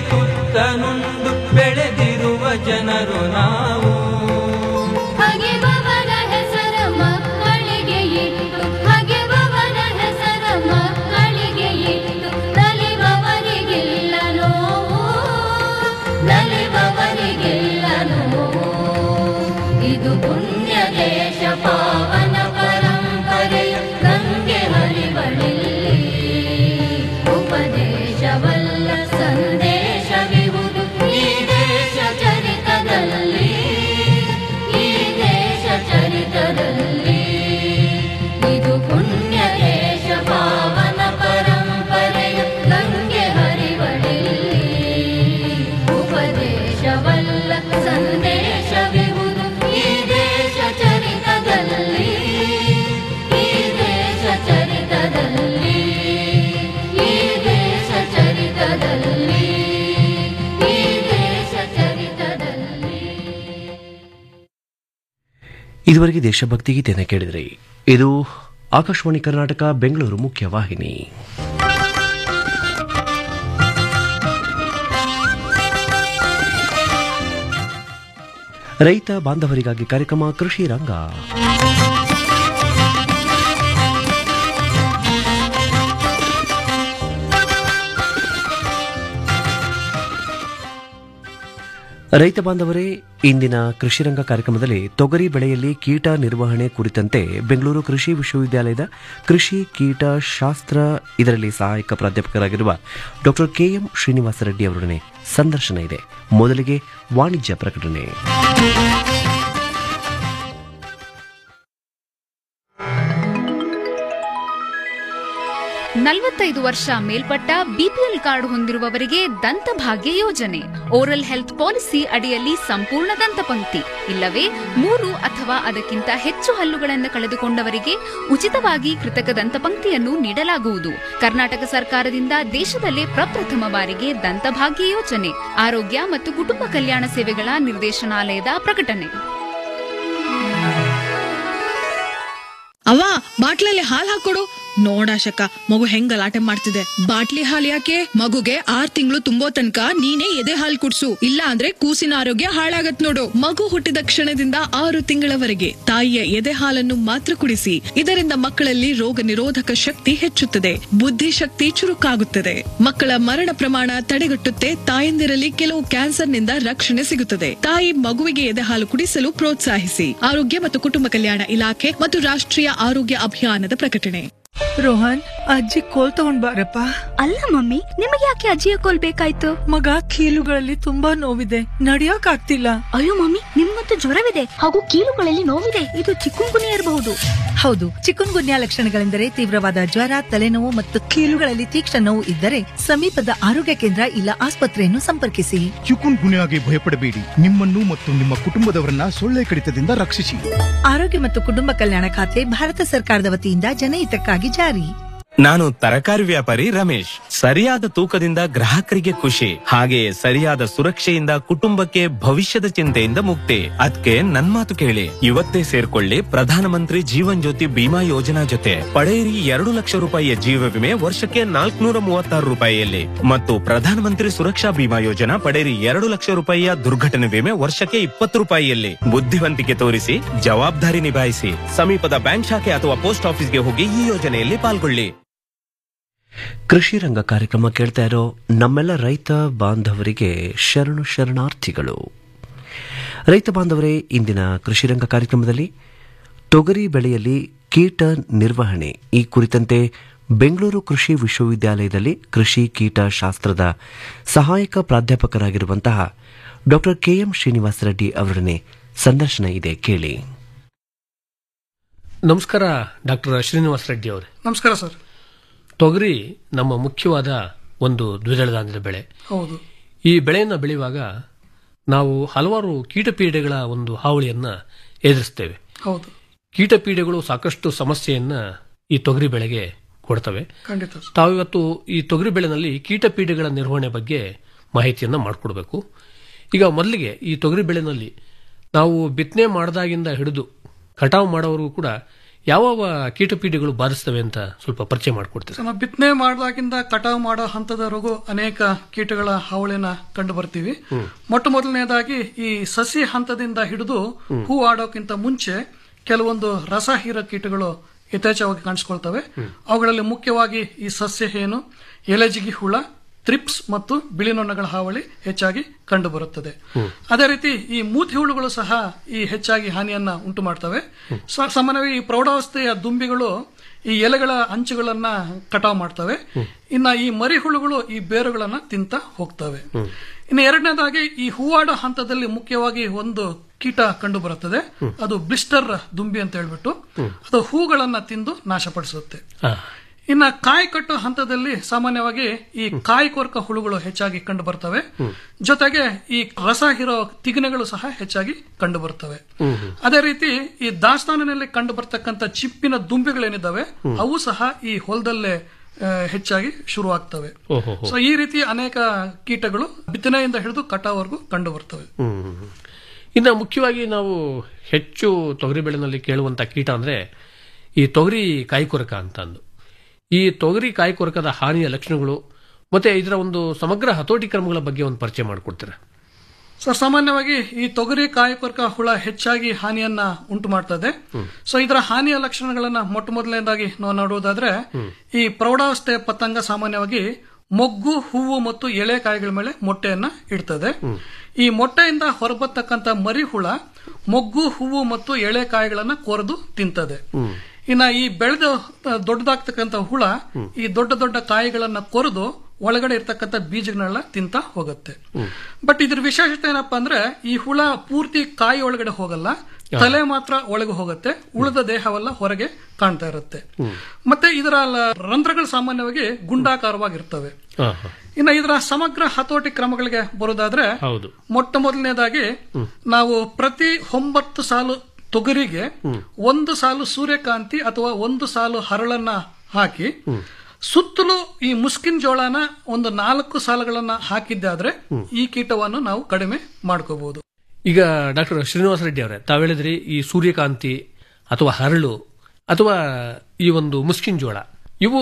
ತುತ್ತನುಂಡು ಬೆಳೆದಿರುವ ಜನರು ನಾವು ಹಗೆಬವನ ಹೆಸರ ಮಕ್ಕಳಿಗೆ ಇಟ್ಟು ಹಗೆಬವನ ಹೆಸರ ಮಕ್ಕಳಿಗೆ ಇಟ್ಟು ನಲಿಬವರಿಗಿಲ್ಲ ನೋವು ನಲಿಬವರಿಗಿಲ್ಲ ನೋವು ಇದು ಪುಣ್ಯ ದೇಶ ಪಾವನ ಪರಂಪರೆಯ ಗಂಗೆ ಹರಿವಳಿಲ್ಲಿ ಉಪದೇಶವಲ್ಲ ಸಂದೇಶವಿಹುದು ಈ ದೇಶ ಚರಿತದಲ್ಲಿ ಈ ದೇಶ ಚರಿತದಲ್ಲಿ ಇದು ಪುಣ್ಯ ದೇಶ ಪಾವನ ಪರಂಪರೆಯ ಗಂಗೆ ಹರಿವಳಿಲ್ಲಿ ಉಪದೇಶವಲ್ಲ ಸಂದೇಶವಿಹುದು ಈ ದೇಶ ಚರಿತದಲ್ಲಿ ಈ ದೇಶ ಚರಿತದಲ್ಲಿ ಈ ದೇಶ ಚರಿತದಲ್ಲಿ ಈ ದೇಶ ಚರಿತದಲ್ಲಿ ಇದುವರೆಗೆ ದೇಶಭಕ್ತಿ ಗೀತೆಯನ್ನು ಕೇಳಿದ್ರಿ ಇದು ಆಕಾಶವಾಣಿ ಕರ್ನಾಟಕ ಬೆಂಗಳೂರು ಮುಖ್ಯ ವಾಹಿನಿ ರೈತ ಬಾಂಧವರಿಗಾಗಿ ಕಾರ್ಯಕ್ರಮ ಕೃಷಿ ರಂಗ ರೈತ ಬಾಂಧವರೇ ಇಂದಿನ ಕೃಷಿ ರಂಗ ಕಾರ್ಯಕ್ರಮದಲ್ಲಿ ತೊಗರಿ ಬೆಳೆಯಲ್ಲಿ ಕೀಟ ನಿರ್ವಹಣೆ ಕುರಿತಂತೆ ಬೆಂಗಳೂರು ಕೃಷಿ ವಿಶ್ವವಿದ್ಯಾಲಯದ ಕೃಷಿ ಕೀಟ ಶಾಸ್ತ್ರ ಇದರಲ್ಲಿ ಸಹಾಯಕ ಪ್ರಾಧ್ಯಾಪಕರಾಗಿರುವ ಡಾಕ್ಟರ್ ಕೆಎಂ ಶ್ರೀನಿವಾಸ ರೆಡ್ಡಿ ಅವರೊಡನೆ ಸಂದರ್ಶನ ಇದೆ ಮೊದಲಿಗೆ ವಾಣಿಜ್ಯ ಪ್ರಕಟಣೆ ನಲವತ್ತೈದು ವರ್ಷ ಮೇಲ್ಪಟ್ಟ ಬಿಪಿಎಲ್ ಕಾರ್ಡ್ ಹೊಂದಿರುವವರಿಗೆ ದಂತಭಾಗ್ಯ ಯೋಜನೆ ಓರಲ್ ಹೆಲ್ತ್ ಪಾಲಿಸಿ ಅಡಿಯಲ್ಲಿ ಸಂಪೂರ್ಣ ದಂತಪಂಕ್ತಿ ಇಲ್ಲವೇ ಮೂರು ಅಥವಾ ಅದಕ್ಕಿಂತ ಹೆಚ್ಚು ಹಲ್ಲುಗಳನ್ನು ಕಳೆದುಕೊಂಡವರಿಗೆ ಉಚಿತವಾಗಿ ಕೃತಕ ದಂತಪಂಕ್ತಿಯನ್ನು ನೀಡಲಾಗುವುದು ಕರ್ನಾಟಕ ಸರ್ಕಾರದಿಂದ ದೇಶದಲ್ಲೇ ಪ್ರಪ್ರಥಮ ಬಾರಿಗೆ ದಂತಭಾಗ್ಯ ಯೋಜನೆ ಆರೋಗ್ಯ ಮತ್ತು ಕುಟುಂಬ ಕಲ್ಯಾಣ ಸೇವೆಗಳ ನಿರ್ದೇಶನಾಲಯದ ಪ್ರಕಟಣೆ ಅವ್ವ ಬಾಟ್ಲಲ್ಲಿ ಹಾಲ್ ಹಾಕೊಡು ನೋಡಾಶಕ ಮಗು ಹೆಂಗ್ ಗಲಾಟೆ ಮಾಡ್ತಿದೆ ಬಾಟ್ಲಿ ಹಾಲ್ ಯಾಕೆ ಮಗುಗೆ ಆರ್ ತಿಂಗಳು ತುಂಬೋ ತನಕ ನೀನೇ ಎದೆ ಹಾಲ್ ಕುಡ್ಸು ಇಲ್ಲ ಅಂದ್ರೆ ಕೂಸಿನ ಆರೋಗ್ಯ ಹಾಳಾಗತ್ ನೋಡು ಮಗು ಹುಟ್ಟಿದ ಕ್ಷಣದಿಂದ ಆರು ತಿಂಗಳವರೆಗೆ ತಾಯಿಯ ಎದೆ ಹಾಲನ್ನು ಮಾತ್ರ ಕುಡಿಸಿ ಇದರಿಂದ ಮಕ್ಕಳಲ್ಲಿ ರೋಗ ನಿರೋಧಕ ಶಕ್ತಿ ಹೆಚ್ಚುತ್ತದೆ ಬುದ್ಧಿಶಕ್ತಿ ಚುರುಕಾಗುತ್ತದೆ ಮಕ್ಕಳ ಮರಣ ಪ್ರಮಾಣ ತಡೆಗಟ್ಟುತ್ತೆ ತಾಯಂದಿರಲ್ಲಿ ಕೆಲವು ಕ್ಯಾನ್ಸರ್ನಿಂದ ರಕ್ಷಣೆ ಸಿಗುತ್ತದೆ ತಾಯಿ ಮಗುವಿಗೆ ಎದೆ ಹಾಲು ಕುಡಿಸಲು ಪ್ರೋತ್ಸಾಹಿಸಿ ಆರೋಗ್ಯ ಮತ್ತು ಕುಟುಂಬ ಕಲ್ಯಾಣ ಇಲಾಖೆ ಮತ್ತು ರಾಷ್ಟ್ರೀಯ ಆರೋಗ್ಯ ಅಭಿಯಾನದ ಪ್ರಕಟಣೆ ರೋಹನ್ ಅಜ್ಜಿ ಕೋಲ್ ತಗೊಂಡ್ ಬಾರಪ್ಪ ಅಲ್ಲ ಮಮ್ಮಿ ನಿಮಗೆ ಯಾಕೆ ಅಜ್ಜಿಯ ಕೋಲ್ ಬೇಕಾಯ್ತು ಮಗ ಕೀಲುಗಳಲ್ಲಿ ತುಂಬಾ ನೋವಿದೆ ನಡಿಯೋಕ್ ಆಗ್ತಿಲ್ಲ ಅಯ್ಯೋ ಮಮ್ಮಿ ನಿಮ್ಗಂತೂ ಜ್ವರವಿದೆ ಹಾಗೂ ಕೀಲುಗಳಲ್ಲಿ ನೋವಿದೆ ಇದು ಚಿಕ್ಕುಂಗುನಿ ಇರಬಹುದು ಹೌದು ಚಿಕುನ್ ಗುನ್ಯಾ ಲಕ್ಷಣಗಳೆಂದರೆ ತೀವ್ರವಾದ ಜ್ವರ ತಲೆನೋವು ಮತ್ತು ಕೀಲುಗಳಲ್ಲಿ ತೀಕ್ಷ್ಣ ನೋವು ಇದ್ದರೆ ಸಮೀಪದ ಆರೋಗ್ಯ ಕೇಂದ್ರ ಇಲ್ಲ ಆಸ್ಪತ್ರೆಯನ್ನು ಸಂಪರ್ಕಿಸಿ ಚಿಕುನ್ ಗುನ್ಯಾಗೆ ಭಯಪಡಬೇಡಿ ನಿಮ್ಮನ್ನು ಮತ್ತು ನಿಮ್ಮ ಕುಟುಂಬದವರನ್ನ ಸೊಳ್ಳೆ ಕಡಿತದಿಂದ ರಕ್ಷಿಸಿ ಆರೋಗ್ಯ ಮತ್ತು ಕುಟುಂಬ ಕಲ್ಯಾಣ ಖಾತೆ ಭಾರತ ಸರ್ಕಾರದ ವತಿಯಿಂದ ಜನಹಿತಕ್ಕಾಗಿ ಜಾರಿ ನಾನು ತರಕಾರಿ ವ್ಯಾಪಾರಿ ರಮೇಶ್ ಸರಿಯಾದ ತೂಕದಿಂದ ಗ್ರಾಹಕರಿಗೆ ಖುಷಿ ಹಾಗೆಯೇ ಸರಿಯಾದ ಸುರಕ್ಷೆಯಿಂದ ಕುಟುಂಬಕ್ಕೆ ಭವಿಷ್ಯದ ಚಿಂತೆಯಿಂದ ಮುಕ್ತಿ ಅದಕ್ಕೆ ನನ್ ಮಾತು ಕೇಳಿ ಇವತ್ತೇ ಸೇರ್ಕೊಳ್ಳಿ ಪ್ರಧಾನಮಂತ್ರಿ ಜೀವನ್ ಜ್ಯೋತಿ ಬಿಮಾ ಯೋಜನಾ ಜೊತೆ ಪಡೆಯಿರಿ ಎರಡು ಲಕ್ಷ ರೂಪಾಯಿಯ ಜೀವ ವಿಮೆ ವರ್ಷಕ್ಕೆ ನಾಲ್ಕುನೂರ ಮೂವತ್ತಾರು ರೂಪಾಯಿಯಲ್ಲಿ ಮತ್ತು ಪ್ರಧಾನಮಂತ್ರಿ ಸುರಕ್ಷಾ ಬಿಮಾ ಯೋಜನಾ ಪಡೆಯಿರಿ ಎರಡು ಲಕ್ಷ ರೂಪಾಯಿಯ ದುರ್ಘಟನೆ ವಿಮೆ ವರ್ಷಕ್ಕೆ ಇಪ್ಪತ್ತು ರೂಪಾಯಿಯಲ್ಲಿ ಬುದ್ಧಿವಂತಿಕೆ ತೋರಿಸಿ ಜವಾಬ್ದಾರಿ ನಿಭಾಯಿಸಿ ಸಮೀಪದ ಬ್ಯಾಂಕ್ ಶಾಖೆ ಅಥವಾ ಪೋಸ್ಟ್ ಆಫೀಸ್ಗೆ ಹೋಗಿ ಈ ಯೋಜನೆಯಲ್ಲಿ ಪಾಲ್ಗೊಳ್ಳಿ ಕೃಷಿ ರಂಗ ಕಾರ್ಯಕ್ರಮ ಕೇಳ್ತಾ ಇರೋ ನಮ್ಮೆಲ್ಲ ರೈತ ಬಾಂಧವರಿಗೆ ಶರಣು ಶರಣಾರ್ಥಿಗಳು ರೈತ ಬಾಂಧವರೇ ಇಂದಿನ ಕೃಷಿ ರಂಗ ಕಾರ್ಯಕ್ರಮದಲ್ಲಿ ತೊಗರಿ ಬೆಳೆಯಲ್ಲಿ ಕೀಟ ನಿರ್ವಹಣೆ ಈ ಕುರಿತಂತೆ ಬೆಂಗಳೂರು ಕೃಷಿ ವಿಶ್ವವಿದ್ಯಾಲಯದಲ್ಲಿ ಕೃಷಿ ಕೀಟ ಶಾಸ್ತ್ರದ ಸಹಾಯಕ ಪ್ರಾಧ್ಯಾಪಕರಾಗಿರುವಂತಹ ಡಾಕ್ಟರ್ ಕೆಎಂ ಶ್ರೀನಿವಾಸ ರೆಡ್ಡಿ ಅವರೊಡನೆ ಸಂದರ್ಶನ ಇದೆ ಕೇಳಿ ನಮಸ್ಕಾರ ಡಾಕ್ಟರ್ ಶ್ರೀನಿವಾಸ ರೆಡ್ಡಿ ಅವರೇ ನಮಸ್ಕಾರ ಸರ್ ತೊಗರಿ ನಮ್ಮ ಮುಖ್ಯವಾದ ಒಂದು ದ್ವಿದಳ ಧಾನ್ಯದ ಬೆಳೆ ಹೌದು ಈ ಬೆಳೆಯನ್ನು ಬೆಳೆಯುವಾಗ ನಾವು ಹಲವಾರು ಕೀಟಪೀಡೆಗಳ ಒಂದು ಹಾವಳಿಯನ್ನ ಎದುರಿಸ್ತೇವೆ ಹೌದು ಕೀಟಪೀಡೆಗಳು ಸಾಕಷ್ಟು ಸಮಸ್ಯೆಯನ್ನ ಈ ತೊಗರಿ ಬೆಳೆಗೆ ಕೊಡ್ತವೆ ಖಂಡಿತ ತಾವಿವತ್ತು ಈ ತೊಗರಿ ಬೆಳೆನಲ್ಲಿ ಕೀಟಪೀಡೆಗಳ ನಿರ್ವಹಣೆ ಬಗ್ಗೆ ಮಾಹಿತಿಯನ್ನ ಮಾಡಿಕೊಡ್ಬೇಕು ಈಗ ಮೊದಲಿಗೆ ಈ ತೊಗರಿ ಬೆಳೆನಲ್ಲಿ ನಾವು ಬಿತ್ತನೆ ಮಾಡಿದಾಗಿಂದ ಹಿಡಿದು ಕಟಾವು ಮಾಡೋವರೆಗೂ ಕೂಡ ಯಾವ ಕೀಟಪೀಡೆಗಳು ಬಾಧಿಸ್ತವೆ ಅಂತ ಸ್ವಲ್ಪ ಪರಿಚಯ ಮಾಡಿಕೊಡ್ತೀರಾ ಸೊ ನಾವು ಬಿತ್ತನೆ ಮಾಡಿದಾಗಿಂದ ಕಟಾವು ಮಾಡೋ ಹಂತದವರೆಗೂ ಅನೇಕ ಕೀಟಗಳ ಹಾವಳಿನ ಕಂಡು ಬರ್ತೀವಿ ಮೊಟ್ಟ ಮೊದಲನೇದಾಗಿ ಈ ಸಸಿ ಹಂತದಿಂದ ಹಿಡಿದು ಹೂ ಆಡೋಕ್ಕಿಂತ ಮುಂಚೆ ಕೆಲವೊಂದು ರಸ ಹೀರೋ ಕೀಟಗಳು ಯಥೇಚ್ಛವಾಗಿ ಕಾಣಿಸ್ಕೊಳ್ತವೆ ಅವುಗಳಲ್ಲಿ ಮುಖ್ಯವಾಗಿ ಈ ಸಸ್ಯ ಹೇನು ಎಲೆಜಿಗಿ ಹುಳ ತ್ರಿಪ್ಸ್ ಮತ್ತು ಬಿಳಿ ನೊಣಗಳ ಹಾವಳಿ ಹೆಚ್ಚಾಗಿ ಕಂಡು ಬರುತ್ತದೆ ಅದೇ ರೀತಿ ಈ ಮೂತಿ ಹುಳುಗಳು ಸಹ ಈ ಹೆಚ್ಚಾಗಿ ಹಾನಿಯನ್ನ ಉಂಟು ಮಾಡ್ತವೆ ಸ- ಸಾಮಾನ್ಯವಾಗಿ ಈ ಪ್ರೌಢಾವಸ್ಥೆಯ ದುಂಬಿಗಳು ಈ ಎಲೆಗಳ ಅಂಚುಗಳನ್ನ ಕಟಾವು ಮಾಡ್ತವೆ ಇನ್ನ ಈ ಮರಿ ಹುಳುಗಳು ಈ ಬೇರುಗಳನ್ನ ತಿಂತ ಹೋಗ್ತವೆ ಇನ್ನು ಎರಡನೇದಾಗಿ ಈ ಹೂವಾಡ ಹಂತದಲ್ಲಿ ಮುಖ್ಯವಾಗಿ ಒಂದು ಕೀಟ ಕಂಡು ಬರುತ್ತದೆ ಅದು ಬ್ಲಿಸ್ಟರ್ ದುಂಬಿ ಅಂತ ಹೇಳ್ಬಿಟ್ಟು ಅದು ಹೂಗಳನ್ನ ತಿಂದು ನಾಶಪಡಿಸುತ್ತೆ ಇನ್ನ ಕಾಯಿ ಕಟ್ಟೋ ಹಂತದಲ್ಲಿ ಸಾಮಾನ್ಯವಾಗಿ ಈ ಕಾಯಿ ಕೊರಕ ಹುಳುಗಳು ಹೆಚ್ಚಾಗಿ ಕಂಡು ಬರ್ತವೆ ಜೊತೆಗೆ ಈ ರಸ ಹೀರೋ ತಿಗಣೆಗಳು ಸಹ ಹೆಚ್ಚಾಗಿ ಕಂಡು ಬರ್ತವೆ ಅದೇ ರೀತಿ ಈ ದಾಸ್ತಾನಿನಲ್ಲಿ ಕಂಡು ಬರ್ತಕ್ಕಂಥ ಚಿಪ್ಪಿನ ದುಂಬಿಗಳೇನಿದ್ದಾವೆ ಅವು ಸಹ ಈ ಹೊಲದಲ್ಲೇ ಆ, ಹೆಚ್ಚಾಗಿ ಶುರುವಾಗ್ತವೆ ಓಹೋ ಸೊ ಈ ರೀತಿ ಅನೇಕ ಕೀಟಗಳು ಬಿತ್ತನೆಯಿಂದ ಹಿಡಿದು ಕಟಾವರೆಗೂ ಕಂಡು ಬರ್ತವೆ ಹ್ಮ್. ಇನ್ನು ಮುಖ್ಯವಾಗಿ ನಾವು ಹೆಚ್ಚು ತೊಗರಿ ಬೆಳೆನಲ್ಲಿ ಕೇಳುವಂತ ಕೀಟ ಅಂದ್ರೆ ಈ ತೊಗರಿ ಕಾಯಿಕೊರಕ ಅಂತ ಅಂದು ಈ ತೊಗರಿ ಕಾಯಿಕೊರಕದ ಹಾನಿಯ ಲಕ್ಷಣಗಳು ಮತ್ತೆ ಇದರ ಒಂದು ಸಮಗ್ರ ಹತೋಟಿ ಕ್ರಮಗಳ ಬಗ್ಗೆ ಒಂದು ಪರಿಚಯ ಮಾಡಿಕೊಡ್ತೀರಾ ಸೊ ಸಾಮಾನ್ಯವಾಗಿ ಈ ತೊಗರಿ ಕಾಯಕೊರಕ ಹುಳ ಹೆಚ್ಚಾಗಿ ಹಾನಿಯನ್ನ ಉಂಟು ಮಾಡ್ತದೆ ಸೊ ಇದರ ಹಾನಿಯ ಲಕ್ಷಣಗಳನ್ನ ಮೊಟ್ಟ ಮೊದಲನೇದಾಗಿ ನಾವು ನೋಡುವುದಾದ್ರೆ ಈ ಪ್ರೌಢಾವಸ್ಥೆಯ ಪತಂಗ ಸಾಮಾನ್ಯವಾಗಿ ಮೊಗ್ಗು ಹೂವು ಮತ್ತು ಎಳೆ ಕಾಯಿಗಳ ಮೇಲೆ ಮೊಟ್ಟೆಯನ್ನ ಇಡ್ತದೆ ಈ ಮೊಟ್ಟೆಯಿಂದ ಹೊರಬರ್ತಕ್ಕಂಥ ಮರಿ ಹುಳ ಮೊಗ್ಗು ಹೂವು ಮತ್ತು ಎಳೆ ಕಾಯಿಗಳನ್ನ ಕೊರೆದು ತಿಂತದೆ ಇನ್ನ ಈ ಬೆಳೆದ ದೊಡ್ಡದಾಗ್ತಕ್ಕಂಥ ಹುಳ ಈ ದೊಡ್ಡ ದೊಡ್ಡ ಕಾಯಿಗಳನ್ನ ಕೊರೆದು ಒಳಗಡೆ ಇರ್ತಕ್ಕಂಥ ಬೀಜಗಳನ್ನೆಲ್ಲ ತಿಂತ ಹೋಗುತ್ತೆ ಬಟ್ ಇದ್ರ ವಿಶೇಷತೆ ಏನಪ್ಪಾ ಅಂದ್ರೆ ಈ ಹುಳ ಪೂರ್ತಿ ಕಾಯಿ ಒಳಗಡೆ ಹೋಗಲ್ಲ ತಲೆ ಮಾತ್ರ ಒಳಗೆ ಹೋಗುತ್ತೆ ಉಳಿದ ದೇಹವೆಲ್ಲ ಹೊರಗೆ ಕಾಣ್ತಾ ಇರುತ್ತೆ ಮತ್ತೆ ಇದರ ಲ- ರಂಧ್ರಗಳು ಸಾಮಾನ್ಯವಾಗಿ ಗುಂಡಾಕಾರವಾಗಿರ್ತವೆ ಇನ್ನು ಇದರ ಸಮಗ್ರ ಹತೋಟಿ ಕ್ರಮಗಳಿಗೆ ಬರೋದಾದ್ರೆ ಹೌದು ಮೊಟ್ಟ ಮೊದಲನೇದಾಗಿ ನಾವು ಪ್ರತಿ ಒಂಬತ್ತು ಸಾಲು ತೊಗರಿಗೆ ಒಂದು ಸಾಲು ಸೂರ್ಯಕಾಂತಿ ಅಥವಾ ಒಂದು ಸಾಲು ಹರಳನ್ನ ಹಾಕಿ ಸುತ್ತಲೂ ಈ ಮುಸ್ಕಿನ್ ಜೋಳನ ಒಂದು ನಾಲ್ಕು ಸಾಲುಗಳನ್ನ ಹಾಕಿದ್ದಾದ್ರೆ ಈ ಕೀಟವನ್ನು ನಾವು ಕಡಿಮೆ ಮಾಡ್ಕೋಬಹುದು ಈಗ ಡಾಕ್ಟರ್ ಶ್ರೀನಿವಾಸ ರೆಡ್ಡಿ ಅವರೇ ತಾವು ಹೇಳಿದ್ರಿ ಈ ಸೂರ್ಯಕಾಂತಿ ಅಥವಾ ಹರಳು ಅಥವಾ ಈ ಒಂದು ಮುಸ್ಕಿನ್ ಜೋಳ ಇವು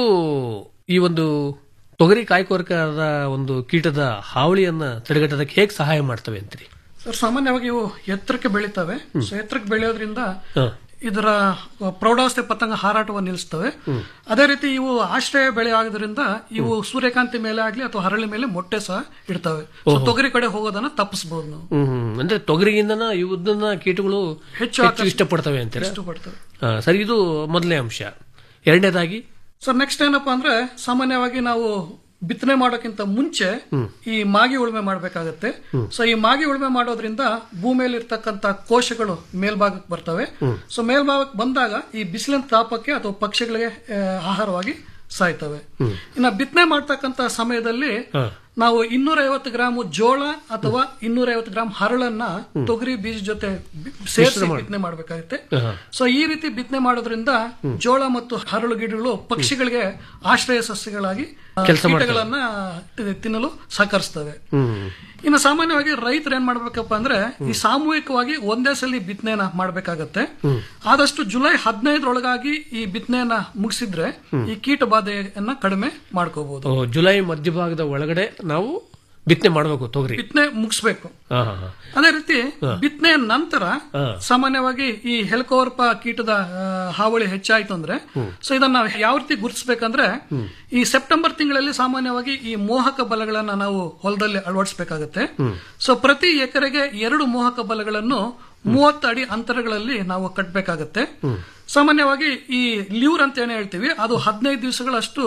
ಈ ಒಂದು ತೊಗರಿ ಕಾಯ್ಕೊರಕದ ಒಂದು ಕೀಟದ ಹಾವಳಿಯನ್ನ ತಡೆಗಟ್ಟೋದಕ್ಕೆ ಹೇಗೆ ಸಹಾಯ ಮಾಡ್ತವೆ ಅಂತೀರಿ ಸರ್ ಸಾಮಾನ್ಯವಾಗಿ ಇವು ಎತ್ತರಕ್ಕೆ ಬೆಳೀತವೆ ಸೊ ಎತ್ತರಕ್ಕೆ ಬೆಳೆಯೋದ್ರಿಂದ ಹ. ಇದರ ಪ್ರೌಢಾವಸ್ಥೆ ಪತಂಗ ಹಾರಾಟವನ್ನು ನಿಲ್ಲಿಸ್ತವೆ ಅದೇ ರೀತಿ ಇವು ಆಶ್ರಯ ಬೆಳೆ ಆಗೋದ್ರಿಂದ ಇವು ಸೂರ್ಯಕಾಂತಿ ಮೇಲೆ ಆಗ್ಲಿ ಅಥವಾ ಹರಳಿ ಮೇಲೆ ಮೊಟ್ಟೆ ಸಹ ಇಡ್ತವೆ ಸೊ ಓಹೋ. ತೊಗರಿ ಕಡೆ ಹೋಗೋದನ್ನ ತಪ್ಪಿಸಬಹುದು ನಾವು ಹ್ಮ್ ಅಂದ್ರೆ ತೊಗರಿಗಿಂದನ ಇವನ್ನ ಕೀಟಗಳು ಹೆಚ್ಚು ಹೆಚ್ಚು ಆಕರ್ಷ- ಇಷ್ಟಪಡ್ತವೆ ಅಂತೀರಾ ಇಷ್ಟಪಡ್ತವೆ. ಹಾ, ಸರಿ ಇದು ಮೊದಲನೇ ಅಂಶ ಎರಡನೇದಾಗಿ ಸರ್ ನೆಕ್ಸ್ಟ್ ಏನಪ್ಪಾ ಅಂದ್ರೆ ಸಾಮಾನ್ಯವಾಗಿ ನಾವು ಬಿತ್ತನೆ ಮಾಡೋಕ್ಕಿಂತ ಮುಂಚೆ ಈ ಮಾಗಿ ಉಳುಮೆ ಮಾಡಬೇಕಾಗತ್ತೆ ಸೊ ಈ ಮಾಗಿ ಉಳುಮೆ ಮಾಡೋದ್ರಿಂದ ಭೂಮಿಯಲ್ಲಿ ಇರ್ತಕ್ಕಂತ ಕೋಶಗಳು ಮೇಲ್ಭಾಗಕ್ಕೆ ಬರ್ತವೆ ಸೊ ಮೇಲ್ಭಾಗಕ್ಕೆ ಬಂದಾಗ ಈ ಬಿಸಿಲಿನ ತಾಪಕ್ಕೆ ಅಥವಾ ಪಕ್ಷಿಗಳಿಗೆ ಆ, ಆಹಾರವಾಗಿ ಸಾಯ್ತವೆ ಇನ್ನ ಬಿತ್ತನೆ ಮಾಡ್ತಕ್ಕಂತ ಸಮಯದಲ್ಲಿ ನಾವು ಇನ್ನೂರ ಐವತ್ತು ಗ್ರಾಮ್ ಜೋಳ ಅಥವಾ ಇನ್ನೂರ ಐವತ್ತು ಗ್ರಾಮ್ ಹರಳನ್ನ ತೊಗರಿ ಬೀಜ ಜೊತೆ ಬಿ- ಸೇರಿಸಿ ಮಿಶ್ರ ಮಾಡಿ. ಬಿತ್ತನೆ ಮಾಡಬೇಕಾಗುತ್ತೆ ಹಾ. ಸೊ ಈ ರೀತಿ ಬಿತ್ತನೆ ಮಾಡೋದ್ರಿಂದ ಜೋಳ ಮತ್ತು ಹರಳು ಗಿಡಗಳು ಪಕ್ಷಿಗಳಿಗೆ ಆಶ್ರಯ ಸಸ್ಯಗಳಾಗಿ ಆ, ಕೆಲ್ಸ ಮಾಡ್ತವೆ. ಕೀಟಗಳನ್ನ ತಿ- ತಿನ್ನಲು ಸಹಕರಿಸ್ತವೆ ಇನ್ನು ಸಾಮಾನ್ಯವಾಗಿ ರೈತರು ಏನ್ ಮಾಡ್ಬೇಕಪ್ಪ ಅಂದ್ರೆ ಈ ಸಾಮೂಹಿಕವಾಗಿ ಒಂದೇ ಸಲ ಬಿತ್ತನೆಯನ್ನ ಮಾಡ್ಬೇಕಾಗತ್ತೆ ಆದಷ್ಟು ಜುಲೈ ಹದಿನೈದರೊಳಗಾಗಿ ಈ ಬಿತ್ತನೆಯನ್ನ ಮುಗಿಸಿದ್ರೆ ಈ ಕೀಟ ಬಾಧೆಯನ್ನ ಕಡಿಮೆ ಮಾಡ್ಕೋಬಹುದು ಓ, ಜುಲೈ ಮಧ್ಯಭಾಗದ ಒಳಗಡೆ ನಾವು ಬಿತ್ತನೆ ಮಾಡಬೇಕು ತೊಗರಿ ಬಿತ್ತನೆ ಮುಗಿಸ್ಬೇಕು ಹಾ, ಹಾ, ಹಾ. ಅದೇ ರೀತಿ ಹಾ. ಬಿತ್ತನೆಯ ನಂತರ ಹಾ. ಸಾಮಾನ್ಯವಾಗಿ ಈ ಹೆಲ್ಕೋರ್ಪ ಕೀಟದ ಆ, ಹಾವಳಿ ಹೆಚ್ಚಾಯ್ತು ಅಂದ್ರೆ ಸೊ ಇದನ್ನ ನಾವು ಯಾವ ರೀತಿ ಗುರುತಿಸಬೇಕಂದ್ರೆ ಈ ಸೆಪ್ಟೆಂಬರ್ ತಿಂಗಳಲ್ಲಿ ಸಾಮಾನ್ಯವಾಗಿ ಈ ಮೋಹಕ ಬಲಗಳನ್ನ ನಾವು ಹೊಲದಲ್ಲಿ ಅಳವಡಿಸಬೇಕಾಗತ್ತೆ ಸೊ ಪ್ರತಿ ಎಕರೆಗೆ ಎರಡು ಮೋಹಕ ಬಲಗಳನ್ನು ಮೂವತ್ತು ಅಡಿ ಅಂತರಗಳಲ್ಲಿ ನಾವು ಕಟ್ಟಬೇಕಾಗತ್ತೆ ಸಾಮಾನ್ಯವಾಗಿ ಈ ಲ್ಯೂರ್ ಅಂತ ಏನ್ ಹೇಳ್ತೀವಿ ಅದು ಹದಿನೈದು ದಿವಸಗಳಷ್ಟು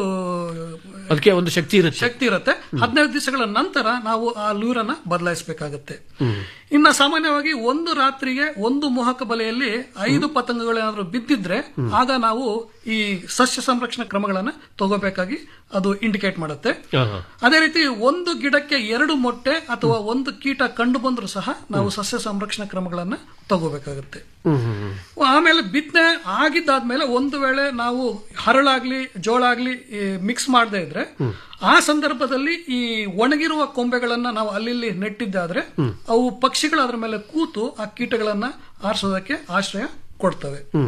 ಅದಕ್ಕೆ ಒಂದು ಶಕ್ತಿ ಇರುತ್ತೆ ಶಕ್ತಿ ಇರುತ್ತೆ ಹದಿನೈದು ದಿವಸಗಳ ನಂತರ ನಾವು ಆ ಲೂರನ್ನ ಬದಲಾಯಿಸಬೇಕಾಗತ್ತೆ ಇನ್ನ ಸಾಮಾನ್ಯವಾಗಿ ಒಂದು ರಾತ್ರಿಗೆ ಒಂದು ಮೋಹಕ ಬಲೆಯಲ್ಲಿ ಐದು ಪತಂಗಗಳು ಏನಾದ್ರು ಬಿದ್ದಿದ್ರೆ ಆಗ ನಾವು ಈ ಸಸ್ಯ ಸಂರಕ್ಷಣಾ ಕ್ರಮಗಳನ್ನ ತಗೋಬೇಕಾಗಿ ಅದು ಇಂಡಿಕೇಟ್ ಮಾಡುತ್ತೆ ಹಾ, ಹಾ. ಅದೇ ರೀತಿ ಒಂದು ಗಿಡಕ್ಕೆ ಎರಡು ಮೊಟ್ಟೆ ಅಥವಾ ಒಂದು ಕೀಟ ಕಂಡು ಬಂದರೂ ಸಹ ನಾವು ಸಸ್ಯ ಸಂರಕ್ಷಣಾ ಕ್ರಮಗಳನ್ನ ತಗೋಬೇಕಾಗುತ್ತೆ ಹ್ಮ್, ಹ್ಮ್, ಹ್ಮ್. ಆಮೇಲೆ ಬಿತ್ತನೆ ಆಗಿದ್ದಾದ್ಮೇಲೆ ಒಂದು ವೇಳೆ ನಾವು ಹರಳಾಗ್ಲಿ ಜೋಳ ಆಗ್ಲಿ ಮಿಕ್ಸ್ ಮಾಡದೇ ಇದ್ರೆ ಆ ಸಂದರ್ಭದಲ್ಲಿ ಈ ಒಣಗಿರುವ ಕೊಂಬೆಗಳನ್ನ ನಾವು ಅಲ್ಲಿ ನೆಟ್ಟಿದ್ದಾದ್ರೆ ಅವು ಪಕ್ಷಿಗಳು ಅದರ ಮೇಲೆ ಕೂತು ಆ ಕೀಟಗಳನ್ನ ಆರಿಸೋದಕ್ಕೆ ಆಶ್ರಯ ಕೊಡ್ತವೆ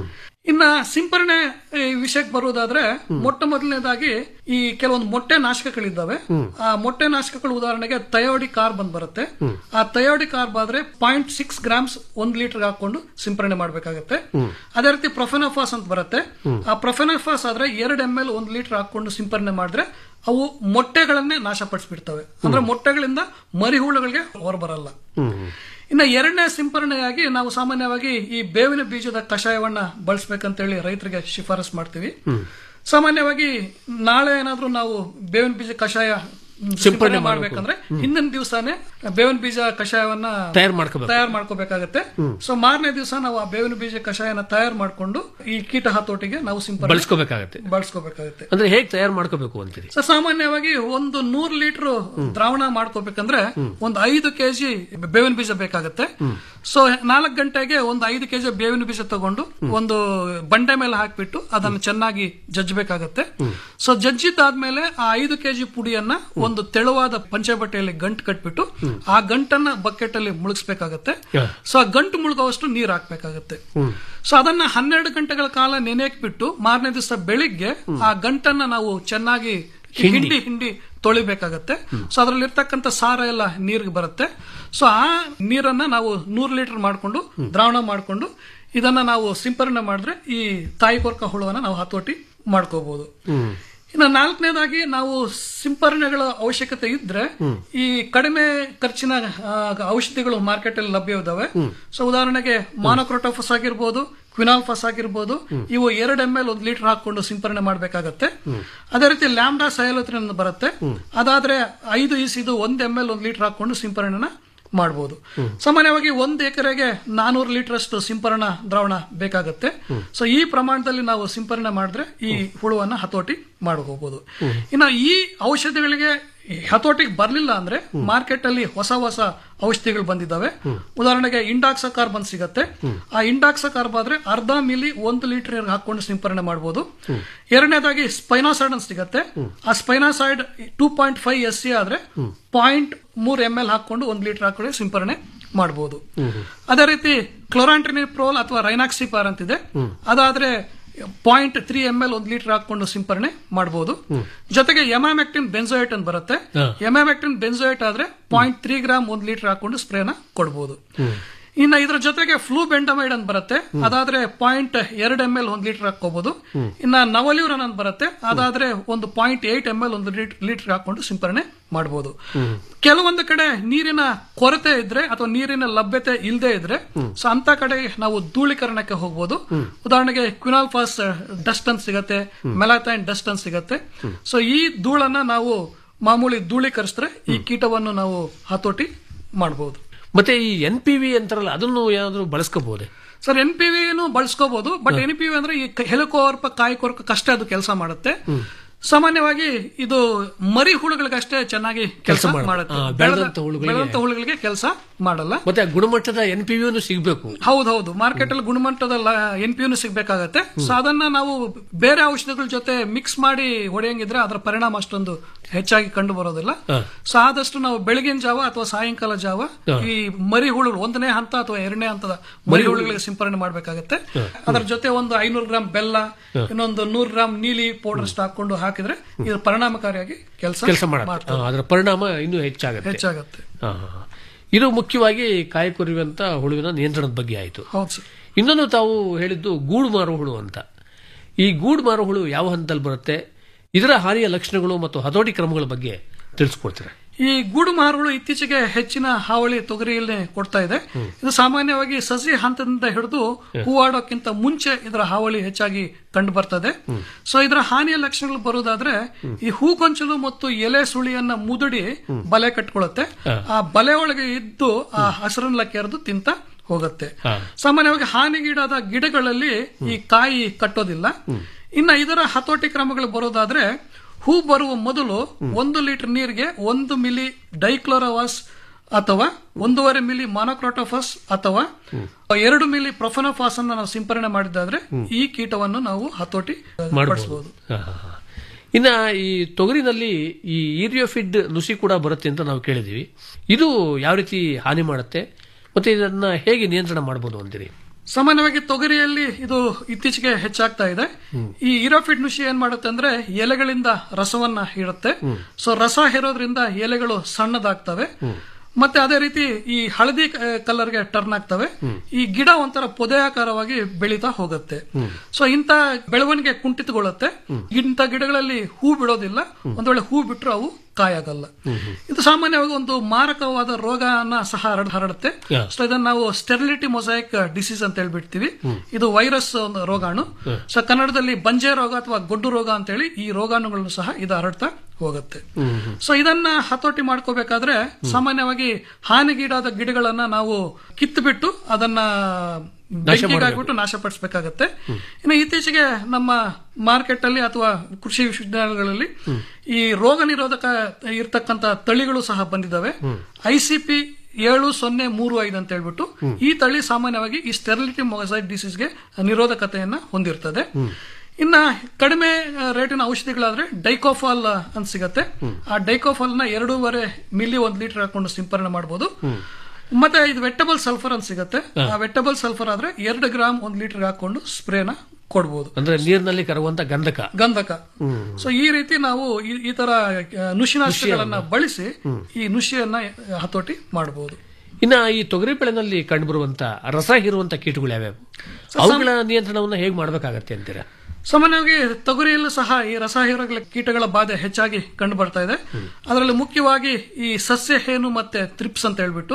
ಇನ್ನ ಸಿಂಪರಣೆ ಈ ವಿಷಯಕ್ಕೆ ಬರುವುದಾದ್ರೆ ಮೊಟ್ಟ ಮೊದಲನೇದಾಗಿ ಈ ಕೆಲವೊಂದು ಮೊಟ್ಟೆ ನಾಶಕಗಳಿದ್ದಾವೆ ಆ ಮೊಟ್ಟೆ ನಾಶಕಗಳು ಉದಾಹರಣೆಗೆ ತಯೋಡಿ ಕಾರ್ಬ್ ಅಂತ ಬರುತ್ತೆ ಆ ತಯೋಡಿ ಕಾರ್ಬ್ ಆದ್ರೆ ಪಾಯಿಂಟ್ ಸಿಕ್ಸ್ ಗ್ರಾಮ್ಸ್ ಒಂದ್ ಲೀಟರ್ ಹಾಕೊಂಡು ಸಿಂಪರಣೆ ಮಾಡ್ಬೇಕಾಗತ್ತೆ ಅದೇ ರೀತಿ ಪ್ರೊಫೆನೋಫಾಸ್ ಅಂತ ಬರುತ್ತೆ ಆ ಪ್ರೊಫೆನೋಫಾಸ್ ಆದ್ರೆ ಎರಡು ಎಂ ಎಲ್ ಒಂದ್ ಲೀಟರ್ ಹಾಕೊಂಡು ಸಿಂಪರಣೆ ಮಾಡಿದ್ರೆ ಅವು ಮೊಟ್ಟೆಗಳನ್ನೇ ನಾಶಪಡಿಸ್ಬಿಡ್ತವೆ ಅಂದ್ರೆ ಮೊಟ್ಟೆಗಳಿಂದ ಮರಿಹುಳುಗಳಿಗೆ ಹೊರಬರಲ್ಲ ಇನ್ನು ಎರಡನೇ ಸಿಂಪರಣೆಯಾಗಿ ನಾವು ಸಾಮಾನ್ಯವಾಗಿ ಈ ಬೇವಿನ ಬೀಜದ ಕಷಾಯವನ್ನ ಬಳಸ್ಬೇಕಂತೇಳಿ ರೈತರಿಗೆ ಶಿಫಾರಸ್ ಮಾಡ್ತೀವಿ ಸಾಮಾನ್ಯವಾಗಿ ನಾಳೆ ಏನಾದ್ರೂ ನಾವು ಬೇವಿನ ಬೀಜ ಕಷಾಯ ಸಿಂಪರಣೆ ಮಾಡ್ಬೇಕಂದ್ರೆ ಹಿಂದಿನ ದಿವಸನೇ ಬೇವಿನ ಬೀಜ ಕಷಾಯವನ್ನ ತಯಾರು ಮಾಡ್ಕೋಬೇಕು. ತಯಾರು ಮಾಡ್ಕೋಬೇಕಾಗತ್ತೆ ಸೊ ಮಾರನೇ ದಿವಸ ನಾವು ಆ ಬೇವಿನ ಬೀಜ ಕಷಾಯನ ತಯಾರು ಮಾಡ್ಕೊಂಡು ಈ ಕೀಟ ಹತೋಟಿಗೆ ನಾವು ಸಿಂಪರಣೆ ಬಳಸ್ಕೋಬೇಕಾಗತ್ತೆ ಬಳಸ್ಕೋಬೇಕಾಗತ್ತೆ ಅಂದ್ರೆ ಹೇಗೆ ತಯಾರು ಮಾಡ್ಕೋಬೇಕು ಅಂತೀರಿ ಸೊ ಸಾಮಾನ್ಯವಾಗಿ ಒಂದು ನೂರ್ ಲೀಟರ್ ದ್ರಾವಣ ಮಾಡ್ಕೋಬೇಕಂದ್ರೆ ಒಂದು ಐದು ಕೆಜಿ ಬೇವಿನ ಬೀಜ ಬೇಕಾಗತ್ತೆ ಸೊ ನಾಲ್ಕು ಗಂಟೆಗೆ ಒಂದು ಐದು ಕೆಜಿ ಬೇವಿನ ಬೀಜ ತಗೊಂಡು ಒಂದು ಬಂಡೆ ಮೇಲೆ ಹಾಕ್ಬಿಟ್ಟು ಅದನ್ನು ಚೆನ್ನಾಗಿ ಜಜ್ಜಬೇಕಾಗತ್ತೆ ಸೊ ಜಜ್ಜಿದ್ದಾದ್ಮೇಲೆ ಆ ಐದು ಕೆಜಿ ಪುಡಿಯನ್ನ ಒಂದು ತೆಳುವಾದ ಪಂಚೆ ಬಟ್ಟೆಯಲ್ಲಿ ಗಂಟು ಕಟ್ಬಿಟ್ಟು ಆ ಗಂಟನ್ನ ಬಕೆಟ್ ಅಲ್ಲಿ ಮುಳುಗಿಸ್ಬೇಕಾಗತ್ತೆ ಸೊ ಆ ಗಂಟು ಮುಳುಗುವಷ್ಟು ನೀರ್ ಹಾಕ್ಬೇಕಾಗತ್ತೆ ಸೊ ಅದನ್ನ ಹನ್ನೆರಡು ಗಂಟೆಗಳ ಕಾಲ ನೆನೆಯಕ್ ಬಿಟ್ಟು ಮಾರನೇ ದಿವಸ ಬೆಳಿಗ್ಗೆ ಆ ಗಂಟನ್ನ ನಾವು ಚೆನ್ನಾಗಿ ಹಿಂಡಿ ಹಿಂಡಿ ತೊಳಿಬೇಕಾಗತ್ತೆ ಸೊ ಅದ್ರಲ್ಲಿ ಇರ್ತಕ್ಕಂಥ ಸಾರ ಎಲ್ಲ ನೀರಿಗೆ ಬರುತ್ತೆ ಸೊ ಆ ನೀರನ್ನ ನಾವು ನೂರು ಲೀಟರ್ ಮಾಡ್ಕೊಂಡು ದ್ರಾವಣ ಮಾಡ್ಕೊಂಡು ಇದನ್ನ ನಾವು ಸಿಂಪರಣೆ ಮಾಡಿದ್ರೆ ಈ ತಾಯಿ ಕೊರ್ಕ ಹುಳುವನ್ನ ನಾವು ಹತೋಟಿ ಮಾಡ್ಕೋಬಹುದು ಇನ್ನು ನಾಲ್ಕನೇದಾಗಿ ನಾವು ಸಿಂಪರಣೆಗಳ ಅವಶ್ಯಕತೆ ಇದ್ರೆ ಈ ಕಡಿಮೆ ಖರ್ಚಿನ ಆ, ಔಷಧಿಗಳು ಮಾರ್ಕೆಟ್ ಅಲ್ಲಿ ಲಭ್ಯವಿದಾವೆ ಸೊ ಉದಾಹರಣೆಗೆ ಮಾನೋಕ್ರೋಟೋಫಸ್ ಆಗಿರ್ಬೋದು ಕ್ವಿನಾಲ್ಫಸ್ ಆಗಿರ್ಬೋದು ಇವು ಎರಡು ಎಂ ಎಲ್ ಒಂದು ಲೀಟರ್ ಹಾಕೊಂಡು ಸಿಂಪರಣೆ ಮಾಡಬೇಕಾಗತ್ತೆ ಅದೇ ರೀತಿ ಲ್ಯಾಂಬ್ಡಾ ಸಯಲೋತ್ರಿನ್ ಅಂತ ಬರುತ್ತೆ ಅದಾದ್ರೆ ಐದು ಇಸಿದು ಒಂದ್ ಎಂ ಎಲ್ ಒಂದು ಲೀಟರ್ ಹಾಕೊಂಡು ಸಿಂಪರಣೆನ ಮಾಡಬಹುದು ಸಾಮಾನ್ಯವಾಗಿ ಒಂದು ಎಕರೆಗೆ ನಾನೂರು ಲೀಟರ್ ಅಷ್ಟು ಸಿಂಪರಣಾ ದ್ರಾವಣ ಬೇಕಾಗತ್ತೆ ಸೊ ಈ ಪ್ರಮಾಣದಲ್ಲಿ ನಾವು ಸಿಂಪರಣೆ ಮಾಡಿದ್ರೆ ಈ ಹುಳುವನ್ನ ಹತೋಟಿ ಮಾಡಬಹುದು ಇನ್ನು ಈ ಔಷಧಿಗಳಿಗೆ ಈ ಹತೋಟಿಗೆ ಬರ್ಲಿಲ್ಲ ಅಂದ್ರೆ ಮಾರ್ಕೆಟ್ ಅಲ್ಲಿ ಹೊಸ ಹೊಸ ಔಷಧಿಗಳು ಬಂದಿದ್ದಾವೆ ಉದಾಹರಣೆಗೆ ಇಂಡಾಕ್ಸ ಕಾರ್ಬನ್ ಸಿಗತ್ತೆ ಆ ಇಂಡಾಕ್ಸ ಕಾರ್ಬ್ ಆದ್ರೆ ಅರ್ಧ ಮಿಲಿ ಒಂದು ಲೀಟರ್ ನೀರಿಗೆ ಹಾಕೊಂಡು ಸಿಂಪರಣೆ ಮಾಡಬಹುದು ಎರಡನೇದಾಗಿ ಸ್ಪೈನಾಸೈಡ್ ಅಂತ ಸಿಗತ್ತೆ ಆ spinosad two point five S C ಆದ್ರೆ ಪಾಯಿಂಟ್ ಮೂರ್ ಎಂ ಎಲ್ ಹಾಕೊಂಡು ಒಂದು ಲೀಟರ್ ಹಾಕೊಂಡು ಸಿಂಪರಣೆ ಮಾಡಬಹುದು ಅದೇ ರೀತಿ ಕ್ಲೋರಾಂಟ್ರಿನಿಪ್ರೋಲ್ ಅಥವಾ ರೈನಾಕ್ಸಿಪಾರ್ ಅಂತಿದೆ ಅದಾದ್ರೆ ಪಾಯಿಂಟ್ ತ್ರೀ ಎಂ ಎಲ್ ಒಂದು ಲೀಟರ್ ಹಾಕೊಂಡು ಸಿಂಪರಣೆ ಮಾಡಬಹುದು ಜೊತೆಗೆ ಎಮಾಮೆಕ್ಟಿನ್ ಬೆನ್ಸೋಯೇಟ್ ಅಂತ ಬರುತ್ತೆ ಎಮಾಮೆಕ್ಟಿನ್ ಬೆನ್ಸೋಯೇಟ್ ಆದ್ರೆ ಪಾಯಿಂಟ್ ತ್ರೀ ಗ್ರಾಮ್ ಒಂದು ಲೀಟರ್ ಹಾಕೊಂಡು ಸ್ಪ್ರೇನ ಕೊಡಬಹುದು ಇನ್ನ ಇದ್ರ ಜೊತೆಗೆ ಫ್ಲೂ ಬೆಂಡಮೈಡ್ ಅಂತ ಬರುತ್ತೆ ಅದಾದ್ರೆ ಪಾಯಿಂಟ್ ಎರಡು ಎಂ ಎಲ್ ಒಂದು ಲೀಟರ್ ಹಾಕೋಬಹುದು ಇನ್ನ ನವಲ್ಯೂರನ್ ಅಂತ ಬರುತ್ತೆ ಅದಾದ್ರೆ ಒಂದು ಪಾಯಿಂಟ್ ಏಟ್ ಎಂ ಎಲ್ ಒಂದು ಲೀಟರ್ ಹಾಕೊಂಡು ಸಿಂಪರಣೆ ಮಾಡಬಹುದು ಕೆಲವೊಂದು ಕಡೆ ನೀರಿನ ಕೊರತೆ ಇದ್ರೆ ಅಥವಾ ನೀರಿನ ಲಭ್ಯತೆ ಇಲ್ಲದೆ ಇದ್ರೆ ಸೊ ಅಂತ ಕಡೆ ನಾವು ಧೂಳೀಕರಣಕ್ಕೆ ಹೋಗ್ಬೋದು ಉದಾಹರಣೆಗೆ ಕ್ವಿನಾಲ್ಫಾಸ್ ಡಸ್ಟ್ ಅಂತ ಸಿಗತ್ತೆ ಮೆಲಾಥೈನ್ ಡಸ್ಟ್ ಅಂತ ಸಿಗತ್ತೆ ಸೊ ಈ ಧೂಳನ್ನ ನಾವು ಮಾಮೂಲಿ ಧೂಳೀಕರಿಸಿದ್ರೆ ಈ ಕೀಟವನ್ನು ನಾವು ಹತೋಟಿ ಮಾಡಬಹುದು ಮತ್ತೆ ಈ ಎನ್ ಪಿ ವಿ ಅಂತಾರಲ್ಲ ಅದನ್ನು ಏನಾದ್ರು ಬಳಸ್ಕೋಬಹುದೇ ಸರ್ ಎನ್ ಪಿ ವಿನು ಬಳಸ್ಕೋಬಹುದು ಬಟ್ ಎನ್ ಪಿ ವಿ ಅಂದ್ರೆ ಈ ಹೆಲಿಕೋರ್ಪ ಕಾಯಿ ಕೊರಕ ಕಷ್ಟ ಅದು ಕೆಲಸ ಮಾಡುತ್ತೆ ಸಾಮಾನ್ಯವಾಗಿ ಇದು ಮರಿ ಹುಳುಗಳಿಗಷ್ಟೇ ಚೆನ್ನಾಗಿ ಕೆಲಸ ಮಾಡುತ್ತೆ. ಮಾಡುತ್ತೆ ಆ, ಬೆಳೆದಂತ ಹುಳುಗಳಿಗೆ- ಬೆಳೆದಂತ ಹುಳುಗಳಿಗೆ ಕೆಲಸ ಮಾಡಲ್ಲ ಮತ್ತೆ ಆ ಗುಣಮಟ್ಟದ ಎನ್ ಪಿ ವಿನು ಸಿಗಬೇಕು ಹೌದೌದು ಮಾರ್ಕೆಟ್ ಅಲ್ಲಿ ಗುಣಮಟ್ಟದ ಎನ್ ಪಿ ಸಿಗ್ಬೇಕಾಗತ್ತೆ ಸೊ ಅದನ್ನ ನಾವು ಬೇರೆ ಔಷಧಿಗಳ ಜೊತೆ ಮಿಕ್ಸ್ ಮಾಡಿ ಹೊಡೆಯಂಗಿದ್ರೆ ಅದರ ಪರಿಣಾಮ ಅಷ್ಟೊಂದು ಹೆಚ್ಚಾಗಿ ಕಂಡು ಬರೋದಿಲ್ಲ ಸೊ ಆದಷ್ಟು ನಾವು ಬೆಳಗಿನ ಜಾವ ಅಥವಾ ಸಾಯಂಕಾಲ ಜಾವ ಹಾ. ಈ ಮರಿ ಹುಳುಗಳು ಒಂದನೇ ಹಂತ ಅಥವಾ ಎರಡನೇ ಹಂತದ ಮರಿ ಹುಳುಗಳಿಗೆ ಸಿಂಪರಣೆ ಮಾಡಬೇಕಾಗತ್ತೆ ಅದರ ಜೊತೆ ಒಂದು ಐನೂರು ಗ್ರಾಂ ಬೆಲ್ಲ ಹಾ. ಇನ್ನೊಂದು ನೂರು ಗ್ರಾಂ ನೀಲಿ ಪೌಡರ್ ಅಷ್ಟು ಹಾಕೊಂಡು ಹಾಕಿದ್ರೆ ಇದು ಪರಿಣಾಮಕಾರಿಯಾಗಿ ಕೆಲಸ ಕೆಲಸ ಮಾಡುತ್ತೆ ಆ, ಅದರ ಪರಿಣಾಮ ಇನ್ನೂ ಹೆಚ್ಚಾಗುತ್ತೆ ಹೆಚ್ಚಾಗತ್ತೆ ಆ, ಇದು ಮುಖ್ಯವಾಗಿ ಕಾಯಿ ಕೊರಿಯುವಂತ ಹುಳುವಿನ ನಿಯಂತ್ರಣದ ಬಗ್ಗೆ ಆಯಿತು ಹೌದು ಸರ್ ಇನ್ನೊಂದು ತಾವು ಹೇಳಿದ್ದು ಗೂಡು ಮಾರೋ ಹುಳು ಅಂತ ಈ ಗೂಡು ಮಾರೋ ಹುಳು ಯಾವ ಹಂತದಲ್ಲಿ ಬರುತ್ತೆ ಇದರ ಹಾನಿಯ ಲಕ್ಷಣಗಳು ಮತ್ತು ಹತೋಟಿ ಕ್ರಮಗಳ ಬಗ್ಗೆ ತಿಳಿಸ್ಕೊಡ್ತೀರಾ ಈ ಗೂಡು ಮಹಾರುಗಳು ಇತ್ತೀಚೆಗೆ ಹೆಚ್ಚಿನ ಹಾವಳಿ ತೊಗರಿಯಲ್ಲಿ ಕೊಡ್ತಾ ಇದೆ ಇದು ಸಾಮಾನ್ಯವಾಗಿ ಸಸಿ ಹಂತದಿಂದ ಹಿಡಿದು ಹೂವಾಡೋಕ್ಕಿಂತ ಮುಂಚೆ ಇದರ ಹಾವಳಿ ಹೆಚ್ಚಾಗಿ ಕಂಡು ಬರ್ತದೆ ಸೊ ಇದರ ಹಾನಿಯ ಲಕ್ಷಣಗಳು ಬರೋದಾದ್ರೆ ಈ ಹೂಗೊಂಚಲು ಮತ್ತು ಎಲೆ ಸುಳಿಯನ್ನ ಮುದುಡಿ ಬಲೆ ಕಟ್ಕೊಳ್ಳುತ್ತೆ ಆ ಬಲೆ ಒಳಗೆ ಇದ್ದು ಆ ಹಸಿರನ್ನ ಕೆರೆದು ತಿಂತ ಹೋಗುತ್ತೆ ಸಾಮಾನ್ಯವಾಗಿ ಹಾನಿಗೀಡಾದ ಗಿಡಗಳಲ್ಲಿ ಈ ಕಾಯಿ ಕಟ್ಟೋದಿಲ್ಲ ಇನ್ನ ಇದರ ಹತೋಟಿ ಕ್ರಮಗಳು ಬರೋದಾದ್ರೆ ಹೂ ಬರುವ ಮೊದಲು ಒಂದು ಲೀಟರ್ ನೀರಿಗೆ ಒಂದು ಮಿಲಿ ಡೈಕ್ಲೋರವಾಸ್ ಅಥವಾ ಒಂದೂವರೆ ಮಿಲಿ ಮಾನೋಕ್ರೋಟೋಫಸ್ ಅಥವಾ ಎರಡು ಮಿಲಿ ಪ್ರೊಫನೋಫಾಸ್ ಅನ್ನು ನಾವು ಸಿಂಪರಣೆ ಮಾಡಿದ್ದಾದ್ರೆ ಈ ಕೀಟವನ್ನು ನಾವು ಹತೋಟಿ ಪಡಿಸಬಹುದು ಆ, ಇನ್ನ ಈ ತೊಗರಿನಲ್ಲಿ ಈ ಈರಿಯೋಫಿಡ್ ನುಸಿ ಕೂಡ ಬರುತ್ತೆ ಅಂತ ನಾವು ಕೇಳಿದೀವಿ ಇದು ಯಾವ ರೀತಿ ಹಾನಿ ಮಾಡುತ್ತೆ ಮತ್ತೆ ಇದನ್ನ ಹೇಗೆ ನಿಯಂತ್ರಣ ಮಾಡಬಹುದು ಅಂತೀರಿ ಸಾಮಾನ್ಯವಾಗಿ ತೊಗರಿಯಲ್ಲಿ ಇದು ಇತ್ತೀಚೆಗೆ ಹೆಚ್ಚಾಗ್ತಾ ಇದೆ ಈ ಇರೋಫಿಡ್ ನುಷಿ ಏನ್ ಮಾಡುತ್ತೆ ಅಂದ್ರೆ ಎಲೆಗಳಿಂದ ರಸವನ್ನ ಹೀರುತ್ತೆ ಸೊ ರಸ ಹೀರೋದ್ರಿಂದ ಎಲೆಗಳು ಸಣ್ಣದಾಗ್ತವೆ ಮತ್ತೆ ಅದೇ ರೀತಿ ಈ ಹಳದಿ ಕಲರ್ಗೆ ಟರ್ನ್ ಆಗ್ತವೆ ಈ ಗಿಡ ಒಂಥರ ಪೊದೆಯಾಕಾರವಾಗಿ ಬೆಳೀತಾ ಹೋಗುತ್ತೆ ಸೊ ಇಂಥ ಬೆಳವಣಿಗೆ ಕುಂಠಿತಗೊಳ್ಳುತ್ತೆ ಇಂಥ ಗಿಡಗಳಲ್ಲಿ ಹೂ ಬಿಡೋದಿಲ್ಲ ಒಂದ್ ವೇಳೆ ಹೂ ಬಿಟ್ರೆ ಅವು ಕಾಯಾಗಲ್ಲ ಇದು ಸಾಮಾನ್ಯವಾಗಿ ಒಂದು ಮಾರಕವಾದ ರೋಗನ ಸಹ ಹರಡ್- ಹರಡುತ್ತೆ Yeah. ಸೊ ಇದನ್ನ ನಾವು ಸ್ಟೆರಿಲಿಟಿ ಮೊಸೈಕ್ ಡಿಸೀಸ್ ಅಂತ ಹೇಳ್ಬಿಡ್ತೀವಿ ಇದು ವೈರಸ್ ಒಂದು ರೋಗಾಣು ಸೊ ಕನ್ನಡದಲ್ಲಿ ಬಂಜೆ ರೋಗ ಅಥವಾ ಗೊಡ್ಡು ರೋಗ ಅಂತ ಹೇಳಿ ಈ ರೋಗಾಣುಗಳನ್ನು ಸಹ ಇದು ಹರಡ್ತಾ ಹೋಗುತ್ತೆ ಸೊ ಇದನ್ನ ಹತೋಟಿ ಮಾಡ್ಕೋಬೇಕಾದ್ರೆ ಸಾಮಾನ್ಯವಾಗಿ ಹಾನಿಗೀಡಾದ ಗಿಡಗಳನ್ನ ನಾವು ಕಿತ್ತುಬಿಟ್ಟು ಅದನ್ನ ಬೆಂಕಿಗಾಗ್ಬಿಟ್ಟು ನಾಶಪಡಿಸಬೇಕಾಗತ್ತೆ ಇನ್ನು ಇತ್ತೀಚೆಗೆ ನಮ್ಮ ಮಾರ್ಕೆಟ್ ಅಲ್ಲಿ ಅಥವಾ ಕೃಷಿ ವಿಶ್ವವಿದ್ಯಾಲಯಗಳಲ್ಲಿ ಈ ರೋಗ ನಿರೋಧಕ ಇರ್ತಕ್ಕಂತ ತಳಿಗಳು ಸಹ ಬಂದಿದ್ದಾವೆ ಐಸಿಪಿ ಏಳು ಸೊನ್ನೆ ಮೂರು ಐದು ಅಂತ ಹೇಳ್ಬಿಟ್ಟು ಈ ತಳಿ ಸಾಮಾನ್ಯವಾಗಿ ಈ ಸ್ಟೆರಿಲಿಟಿ ಮೊಸೈಡ್ ಡಿಸೀಸ್ಗೆ ನಿರೋಧಕತೆಯನ್ನ ಹೊಂದಿರ್ತದೆ ಇನ್ನ ಕಡಿಮೆ ಆ, ರೇಟಿನ ಔಷಧಿಗಳಾದ್ರೆ ಡೈಕೋಫಾಲ್ ಅಂತ ಸಿಗತ್ತೆ ಆ ಡೈಕೋಫಾಲ್ ನ ಎರಡೂವರೆ ಮಿಲಿ ಒಂದ್ ಲೀಟರ್ ಹಾಕೊಂಡು ಸಿಂಪರಣೆ ಮಾಡಬಹುದು ಮತ್ತೆ ಇದು ವೆಟ್ಟಬಲ್ ಸಲ್ಫರ್ ಅಂತ ಸಿಗತ್ತೆ ಆ ವೆಟ್ಟಬಲ್ ಸಲ್ಫರ್ ಆದ್ರೆ ಎರಡು ಗ್ರಾಮ್ ಒಂದ್ ಲೀಟರ್ ಹಾಕೊಂಡು ಸ್ಪ್ರೇನ ಕೊಡ್ಬೋದು ಅಂದ್ರೆ ನೀರಿನಲ್ಲಿ ಕರಗುವಂತ ಗಂಧಕ ಗಂಧಕ ಸೊ ಈ ರೀತಿ ನಾವು ಈ- ಈ ತರ ಆ, ನುಶಿನಾಶಕಗಳನ್ನ ಬಳಸಿ ಈ ನುಶಿಯನ್ನ ಹತೋಟಿ ಮಾಡಬಹುದು ಇನ್ನ ಈ ತೊಗರಿ ಬೆಳೆನಲ್ಲಿ ಕಂಡುಬರುವಂತ ರಸ ಹೀರುವಂತ ಕೀಟಗಳು ಯಾವ್ಯಾವು ಅವುಗಳ ನಿಯಂತ್ರಣವನ್ನ ಹೇಗೆ ಮಾಡಬೇಕಾಗತ್ತೆ ಅಂತೀರಾ ಸಾಮಾನ್ಯವಾಗಿ ತೊಗರಿಯಲ್ಲೂ ಸಹ ಈ ರಸಹೀರಗಳ ಕೀಟಗಳ ಬಾಧೆ ಹೆಚ್ಚಾಗಿ ಕಂಡು ಬರ್ತಾ ಇದೆ ಅದರಲ್ಲಿ ಮುಖ್ಯವಾಗಿ ಈ ಸಸ್ಯ ಹೇನು ಮತ್ತೆ ತ್ರಿಪ್ಸ್ ಅಂತ ಹೇಳ್ಬಿಟ್ಟು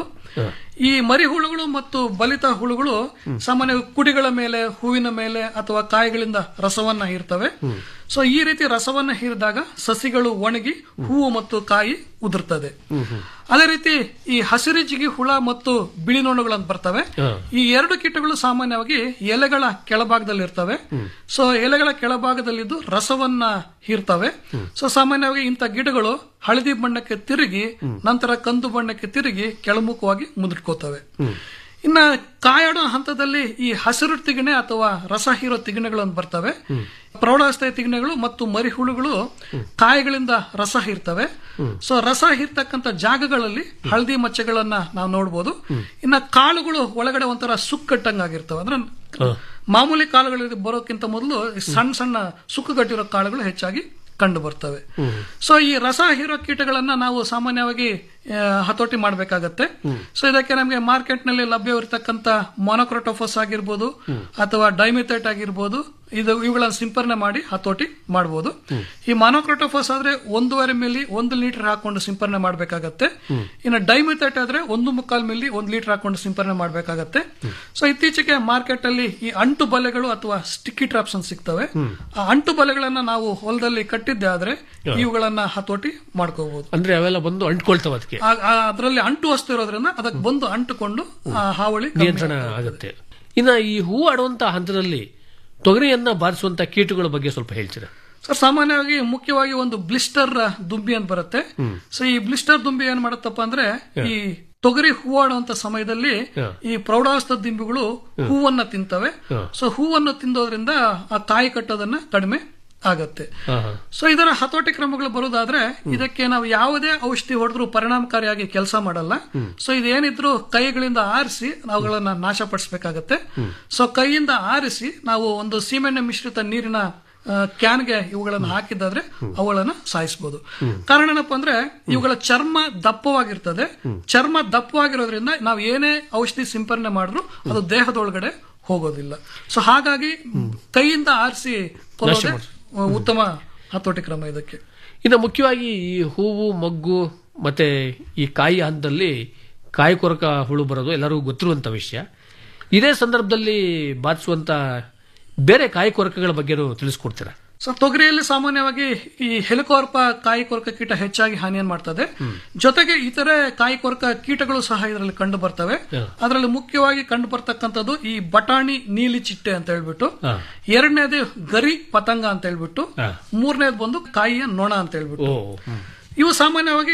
ಈ ಮರಿ ಹುಳುಗಳು ಮತ್ತು ಬಲಿತ ಹುಳುಗಳು ಸಾಮಾನ್ಯವಾಗಿ ಕುಡಿಗಳ ಮೇಲೆ ಹೂವಿನ ಮೇಲೆ ಅಥವಾ ಕಾಯಿಗಳಿಂದ ರಸವನ್ನ ಹೀರ್ತವೆ ಸೊ ಈ ರೀತಿ ರಸವನ್ನ ಹೀರಿದಾಗ ಸಸಿಗಳು ಒಣಗಿ ಹೂವು ಮತ್ತು ಕಾಯಿ ಉದುರ್ತದೆ ಅದೇ ರೀತಿ ಈ ಹಸಿರು ಜಿಗಿ ಹುಳ ಮತ್ತು ಬಿಳಿ ನೊಣಗಳು ಅಂತ ಬರ್ತವೆ ಈ ಎರಡು ಕೀಟಗಳು ಸಾಮಾನ್ಯವಾಗಿ ಎಲೆಗಳ ಕೆಳಭಾಗದಲ್ಲಿ ಇರ್ತವೆ ಸೊ ಎಲೆಗಳ ಕೆಳಭಾಗದಲ್ಲಿದ್ದು ರಸವನ್ನ ಹೀರ್ತವೆ ಸೊ ಸಾಮಾನ್ಯವಾಗಿ ಇಂಥ ಗಿಡಗಳು ಹಳದಿ ಬಣ್ಣಕ್ಕೆ ತಿರುಗಿ ನಂತರ ಕಂದು ಬಣ್ಣಕ್ಕೆ ತಿರುಗಿ ಕೆಳಮುಖವಾಗಿ ಮುದುಡ್ಕೋತವೆ ಇನ್ನ ಕಾಯಾಡೋ ಹಂತದಲ್ಲಿ ಈ ಹಸಿರು ತಿಗಣೆ ಅಥವಾ ರಸ ಹೀರೋ ತಿಗಣೆಗಳು ಬರ್ತವೆ ಪ್ರೌಢಾವಸ್ಥೆಯ ತಿಗಣೆಗಳು ಮತ್ತು ಮರಿಹುಳುಗಳು ಕಾಯಿಗಳಿಂದ ರಸ ಹೀರ್ತವೆ ಸೊ ರಸ ಹೀರ್ತಕ್ಕಂಥ ಜಾಗಗಳಲ್ಲಿ ಹಳದಿ ಮಚ್ಚೆಗಳನ್ನ ನಾವು ನೋಡ್ಬೋದು ಇನ್ನ ಕಾಳುಗಳು ಒಳಗಡೆ ಒಂಥರ ಸುಕ್ಕಟ್ಟಂಗಾಗಿರ್ತವೆ ಅಂದ್ರೆ ಮಾಮೂಲಿ ಕಾಳುಗಳಿಗೆ ಬರೋಕ್ಕಿಂತ ಮೊದಲು ಸಣ್ಣ ಸಣ್ಣ ಸುಕ್ಕುಗಟ್ಟಿರೋ ಕಾಳುಗಳು ಹೆಚ್ಚಾಗಿ ಕಂಡು ಬರ್ತವೆ ಸೊ ಈ ರಸ ಹೀರೋ ಕೀಟಗಳನ್ನ ನಾವು ಸಾಮಾನ್ಯವಾಗಿ ಆ, ಹತೋಟಿ ಮಾಡಬೇಕಾಗತ್ತೆ ಸೊ ಇದಕ್ಕೆ ನಮಗೆ ಮಾರ್ಕೆಟ್ ನಲ್ಲಿ ಲಭ್ಯವಿರತಕ್ಕಂತ ಮೊನೊಕ್ರೋಟೋಫಸ್ ಆಗಿರ್ಬೋದು ಅಥವಾ ಡೈಮಿಥೇಟ್ ಆಗಿರ್ಬೋದು ಇದು ಇವುಗಳನ್ನ ಸಿಂಪರಣೆ ಮಾಡಿ ಹತೋಟಿ ಮಾಡಬಹುದು ಈ ಮೊನೊಕ್ರೋಟೋಫಸ್ ಆದ್ರೆ ಒಂದೂವರೆ ಮಿಲಿ ಒಂದು ಲೀಟರ್ ಹಾಕೊಂಡು ಸಿಂಪರಣೆ ಮಾಡಬೇಕಾಗತ್ತೆ ಇನ್ನು ಡೈಮಿಥೇಟ್ ಆದ್ರೆ ಒಂದು ಮುಕ್ಕಾಲ್ ಮಿಲಿ ಒಂದು ಲೀಟರ್ ಹಾಕೊಂಡು ಸಿಂಪರಣೆ ಮಾಡಬೇಕಾಗತ್ತೆ ಸೊ ಇತ್ತೀಚೆಗೆ ಮಾರ್ಕೆಟ್ ಅಲ್ಲಿ ಈ ಅಂಟು ಬಲೆಗಳು ಅಥವಾ ಸ್ಟಿಕ್ಕಿ ಟ್ರಾಪ್ಸ್ ಅಂತ ಸಿಗ್ತವೆ ಆ ಅಂಟು ಬಲೆಗಳನ್ನ ನಾವು ಹೊಲದಲ್ಲಿ ಕಟ್ಟಿದ್ದೆ ಆದ್ರೆ ಇವುಗಳನ್ನ ಹತೋಟಿ ಮಾಡ್ಕೋಬಹುದು ಅಂದ್ರೆ ಅವೆಲ್ಲ ಬಂದು ಅಂಟ್ಕೊಳ್ತಾವ ಅದಕ್ಕೆ ಅದರಲ್ಲಿ ಅಂಟು ವಸ್ತು ಇರೋದ್ರಿಂದ ಅದಕ್ಕೆ ಬಂದು ಅಂಟುಕೊಂಡು ಆ ಹಾವಳಿ ಕಮ್ಮಿ ನಿಯಂತ್ರಣ ಆಗುತ್ತೆ ಇನ್ನ ಈ ಹೂ ಆಡುವಂತ ಹಂತದಲ್ಲಿ ತೊಗರಿಯನ್ನ ಬಾರಿಸುವಂತ ಕೀಟಗಳ ಬಗ್ಗೆ ಸ್ವಲ್ಪ ಹೇಳ್ತೀರಾ ಸರ್ ಸಾಮಾನ್ಯವಾಗಿ ಮುಖ್ಯವಾಗಿ ಒಂದು ಬ್ಲಿಸ್ಟರ್ ದುಂಬಿ ಅಂತ ಬರುತ್ತೆ ಸೊ ಈ ಬ್ಲಿಸ್ಟರ್ ದುಂಬಿ ಏನ್ ಮಾಡುತ್ತಪ್ಪ ಅಂದ್ರೆ ಈ ತೊಗರಿ ಹೂವಾಡುವಂತ ಸಮಯದಲ್ಲಿ ಹ. ಈ ಪ್ರೌಢಾವಸ್ಥಾ ದಿಂಬಿಗಳು ಹೂವನ್ನ ತಿಂತವೆ ಹ. ಸೊ ಹೂವನ್ನು ತಿಂದೋದ್ರಿಂದ ಆ ಕಾಯಿ ಕಟ್ಟೋದನ್ನ ಕಡಿಮೆ ಆಗತ್ತೆ ಹಾ, ಹಾ. ಸೊ ಇದರ ಹತೋಟಿ ಕ್ರಮಗಳು ಬರೋದಾದ್ರೆ ಇದಕ್ಕೆ ನಾವು ಯಾವುದೇ ಔಷಧಿ ಹೊಡೆದ್ರು ಪರಿಣಾಮಕಾರಿಯಾಗಿ ಕೆಲಸ ಮಾಡಲ್ಲ ಸೊ ಇದೇನಿದ್ರು ಕೈಗಳಿಂದ ಆರಿಸಿ ನಾವುಗಳನ್ನ ನಾಶಪಡಿಸಬೇಕಾಗತ್ತೆ ಸೊ ಕೈಯಿಂದ ಆರಿಸಿ ನಾವು ಒಂದು ಸೀಮೆಣ್ಣೆ ಮಿಶ್ರಿತ ನೀರಿನ ಆ, ಕ್ಯಾನ್ಗೆ ಇವುಗಳನ್ನು ಹಾಕಿದ್ದಾದ್ರೆ ಅವುಗಳನ್ನ ಸಾಯಿಸಬಹುದು ಕಾರಣ ಏನಪ್ಪ ಅಂದ್ರೆ ಇವುಗಳ ಚರ್ಮ ದಪ್ಪವಾಗಿರ್ತದೆ ಚರ್ಮ ದಪ್ಪವಾಗಿರೋದ್ರಿಂದ ನಾವು ಏನೇ ಔಷಧಿ ಸಿಂಪರಣೆ ಮಾಡಿದ್ರು ಅದು ದೇಹದೊಳಗಡೆ ಹೋಗೋದಿಲ್ಲ ಸೊ ಹಾಗಾಗಿ ಕೈಯಿಂದ ಆರಿಸಿ ಕೊಲ್ಲೋದೇ ಉತ್ತಮ ಹತೋಟಿ ಕ್ರಮ ಇದಕ್ಕೆ ಇನ್ನು ಮುಖ್ಯವಾಗಿ ಈ ಹೂವು ಮೊಗ್ಗು ಮತ್ತೆ ಈ ಕಾಯಿ ಹಂತದಲ್ಲಿ ಕಾಯಿ ಕೊರಕ ಹುಳು ಬರೋದು ಎಲ್ಲರಿಗೂ ಗೊತ್ತಿರುವಂತ ವಿಷಯ ಇದೇ ಸಂದರ್ಭದಲ್ಲಿ ಬಾಧಿಸುವಂತ ಬೇರೆ ಕಾಯಿ ಕೊರಕಗಳ ಬಗ್ಗೆನೂ ತಿಳಿಸ್ಕೊಡ್ತೀರಾ ಸೊ ತೊಗರಿಯಲ್ಲಿ ಸಾಮಾನ್ಯವಾಗಿ ಈ ಹೆಲಿಕೋರ್ಪ ಕಾಯಿ ಕೊರಕ ಕೀಟ ಹೆಚ್ಚಾಗಿ ಹಾನಿಯನ್ನು ಮಾಡ್ತದೆ ಜೊತೆಗೆ ಇತರೆ ಕಾಯಿ ಕೊರಕ ಕೀಟಗಳು ಸಹ ಇದರಲ್ಲಿ ಕಂಡು ಬರ್ತವೆ ಅದರಲ್ಲಿ ಮುಖ್ಯವಾಗಿ ಕಂಡು ಬರ್ತಕ್ಕಂಥದ್ದು ಈ ಬಟಾಣಿ ನೀಲಿ ಚಿಟ್ಟೆ ಅಂತ ಹೇಳ್ಬಿಟ್ಟು ಎರಡನೇದು ಗರಿ ಪತಂಗ ಅಂತ ಹೇಳ್ಬಿಟ್ಟು ಮೂರನೇದು ಬಂದು ಕಾಯಿಯ ನೊಣ ಅಂತ ಹೇಳ್ಬಿಟ್ಟು ಇವು ಸಾಮಾನ್ಯವಾಗಿ